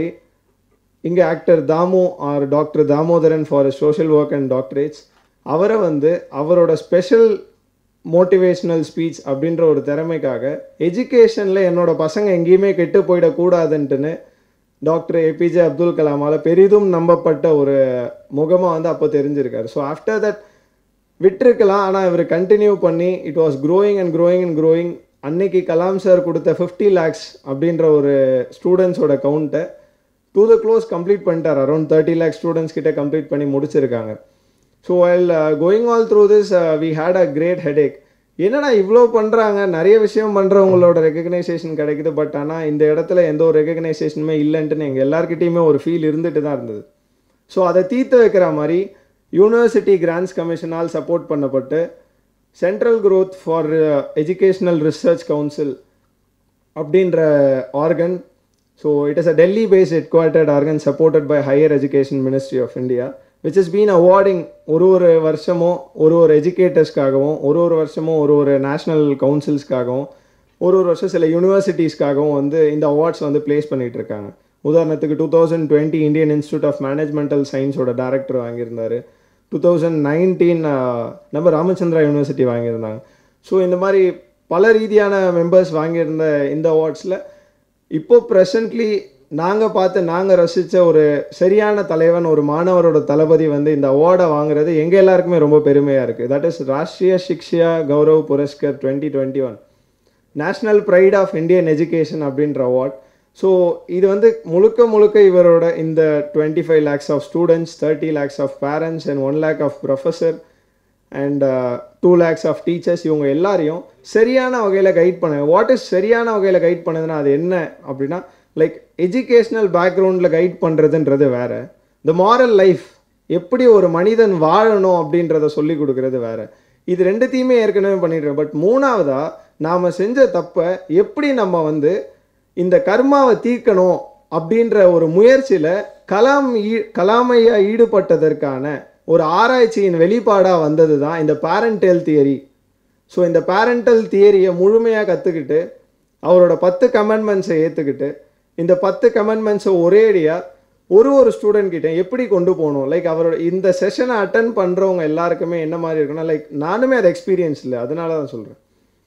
இங்கே actor Damu or doctor Damodaran for social work and doctorates அவரை வந்து அவரோட ஸ்பெஷல் மோட்டிவேஷ்னல் ஸ்பீச் அப்படின்ற ஒரு திறமைக்காக எஜுகேஷனில் என்னோட பசங்க எங்கேயுமே கெட்டு போயிடக்கூடாதுன்ட்டுன்னு டாக்டர் ஏபிஜே அப்துல் கலாமால் பெரிதும் நம்பப்பட்ட ஒரு முகமாக வந்து அப்போ தெரிஞ்சிருக்காரு ஸோ ஆஃப்டர் தட் விட்டிருக்கலாம் ஆனால் இவர் கண்டினியூ பண்ணி it was growing and growing and growing அன்னைக்கு கலாம் சார் கொடுத்த ஃபிஃப்டி லேக்ஸ் அப்படின்ற ஒரு ஸ்டூடெண்ட்ஸோட கவுண்ட்டை டு த க்ளோஸ் கம்ப்ளீட் பண்ணிட்டார் அரௌண்ட் தேர்ட்டி லேக் ஸ்டூடெண்ட்ஸ் கிட்ட கம்ப்ளீட் பண்ணி முடிச்சிருக்காங்க so while going all through this we had a great headache என்னடா இவ்வளோ பண்ணுறாங்க நிறைய விஷயம் பண்ணுறவங்களோட ரெகக்னைசேஷன் கிடைக்குது பட் ஆனால் இந்த இடத்துல எந்த ஒரு ரெகக்னைசேஷனுமே இல்லைன்ட்டுன்னு எங்கள் எல்லாருக்கிட்டேயுமே ஒரு ஃபீல் இருந்துட்டு தான் இருந்தது ஸோ அதை தீர்த்து வைக்கிற மாதிரி யூனிவர்சிட்டி கிராண்ட்ஸ் கமிஷனால் சப்போர்ட் பண்ணப்பட்டு central growth for educational research council அப்படின்ற organ so it is a Delhi based headquartered organ supported by higher education ministry of India which is been awarding ஒரு ஒரு வருஷமும் ஒரு ஒரு எஜுகேட்டர்ஸ்க்காகவும் ஒரு ஒரு வருஷமும் ஒரு ஒரு நேஷ்னல் கவுன்சில்ஸ்க்காகவும் ஒரு ஒரு வருஷம் சில யூனிவர்சிட்டிஸ்க்காகவும் வந்து இந்த அவார்ட்ஸ் வந்து ப்ளேஸ் பண்ணிட்டு இருக்காங்க உதாரணத்துக்கு two thousand twenty Indian institute of மேனேஜ்மெண்டல் சயின்ஸோட டைரக்டர் வாங்கியிருந்தாரு டூ தௌசண்ட் நைன்டீன் நம்ம ராமச்சந்திரா யூனிவர்சிட்டி வாங்கியிருந்தாங்க ஸோ இந்த மாதிரி பல ரீதியான மெம்பர்ஸ் வாங்கியிருந்த இந்த அவார்ட்ஸில் இப்போ ப்ரெசன்ட்லி நாங்கள் பார்த்து நாங்கள் ரசித்த ஒரு சரியான தலைவன் ஒரு மாணவரோட தளபதி வந்து இந்த அவார்டை வாங்குறது எங்கள் எல்லாருக்குமே ரொம்ப பெருமையாக இருக்குது that is Rashtriya Shiksha Gaurav Puraskar twenty twenty one national pride of Indian education அப்படின்ற அவார்ட் ஸோ இது வந்து முழுக்க முழுக்க இவரோட இந்த twenty five lakhs of students thirty lakhs of parents and one lakh of professor and two lakhs of teachers இவங்க எல்லாரையும் சரியான வகையில் கைட் பண்ணுங்க வாட் இஸ் சரியான வகையில் கைட் பண்ணுதுன்னா அது என்ன அப்படின்னா லைக் எஜுகேஷ்னல் பேக்ரவுண்டில் கைட் பண்ணுறதுன்றது வேற த மாரல் லைஃப் எப்படி ஒரு மனிதன் வாழணும் அப்படின்றத சொல்லி கொடுக்கறது வேற இது ரெண்டுத்தையுமே ஏற்கனவே பண்ணிடுறோம் பட் மூணாவதா நாம் செஞ்ச தப்பை எப்படி நம்ம வந்து இந்த கர்மாவை தீர்க்கணும் அப்படின்ற ஒரு முயற்சியில் கலாம் ஈ கலாமையா ஈடுபட்டதற்கான ஒரு ஆராய்ச்சியின் வெளிப்பாடாக வந்தது தான் இந்த பேரண்டல் தியரி ஸோ இந்த பேரண்டல் தியரியை முழுமையாக கற்றுக்கிட்டு அவரோட பத்து கமெண்ட்மெண்ட்ஸை ஏற்றுக்கிட்டு இந்த பத்து கமெண்ட்மெண்ட்ஸை ஒரேடியாக ஒரு ஒரு ஸ்டூடெண்ட் கிட்ட எப்படி கொண்டு போகணும் லைக் அவரோட இந்த செஷனை அட்டன் பண்ணுறவங்க எல்லாருக்குமே என்ன மாதிரி இருக்குன்னா லைக் நானுமே அது எக்ஸ்பீரியன்ஸ் இல்லை அதனால தான் சொல்கிறேன்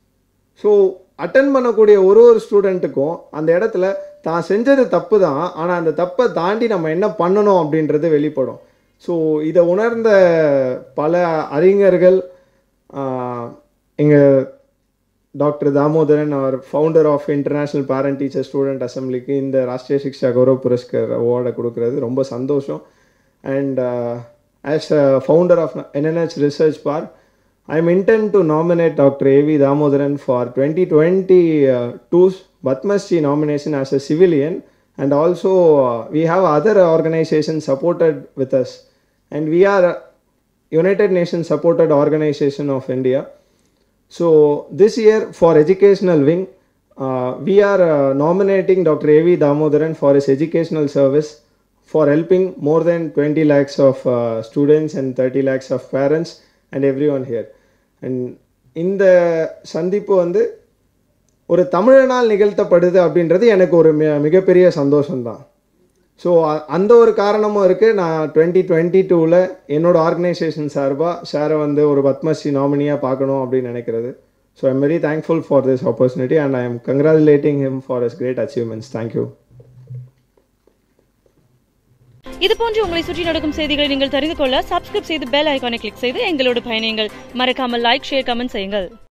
ஸோ அட்டன் பண்ணக்கூடிய ஒரு ஒரு ஸ்டூடெண்ட்டுக்கும் அந்த இடத்துல தான் செஞ்சது தப்பு தான் ஆனால் அந்த தப்பை தாண்டி நம்ம என்ன பண்ணணும் அப்படின்றது வெளிப்படும் ஸோ இதை உணர்ந்த பல அறிஞர்கள் எங்கள் டாக்டர் தாமோதரன் அவர் founder of international parent teacher student அசம்பிளிக்கு இந்த ராஷ்ட்ரிய சிக்ஷா கௌரவ் புரஸ்கர் அவார்டை கொடுக்கறது ரொம்ப சந்தோஷம் and as a founder of NNH research park I am intent to nominate Dr. A.V. Damodaran for 2022's Batmasri nomination as a civilian and also uh, we have other organizations supported with us and we are a United Nations supported organization of India. So this year for educational wing, uh, we are uh, nominating Dr. A.V. Damodaran for his educational service for helping more than 20 lakhs of uh, students and 30 lakhs of parents and everyone here. And இந்த சந்திப்பு வந்து ஒரு தமிழனால் நிகழ்த்தப்படுது அப்படின்றது எனக்கு ஒரு மி மிகப்பெரிய சந்தோஷம்தான் ஸோ அந்த ஒரு காரணமும் இருக்குது நான் டுவெண்ட்டி டுவெண்ட்டி டூவில் என்னோட ஆர்கனைசேஷன் சார்பாக சாரை வந்து ஒரு பத்மஸ்ரீ நாமினியாக பார்க்கணும் அப்படின்னு நினைக்கிறது so I'm very thankful for this opportunity and I am congratulating him for his great achievements thank you இது போன்று உங்களை சுற்றி நடக்கும் செய்திகளை நீங்கள் தெரிந்து கொள்ள சப்ஸ்கிரைப் செய்து பெல் ஐகானை கிளிக் செய்து எங்களோடு பயணியுங்கள் மறக்காமல் லைக் ஷேர் கமெண்ட் செய்யுங்கள்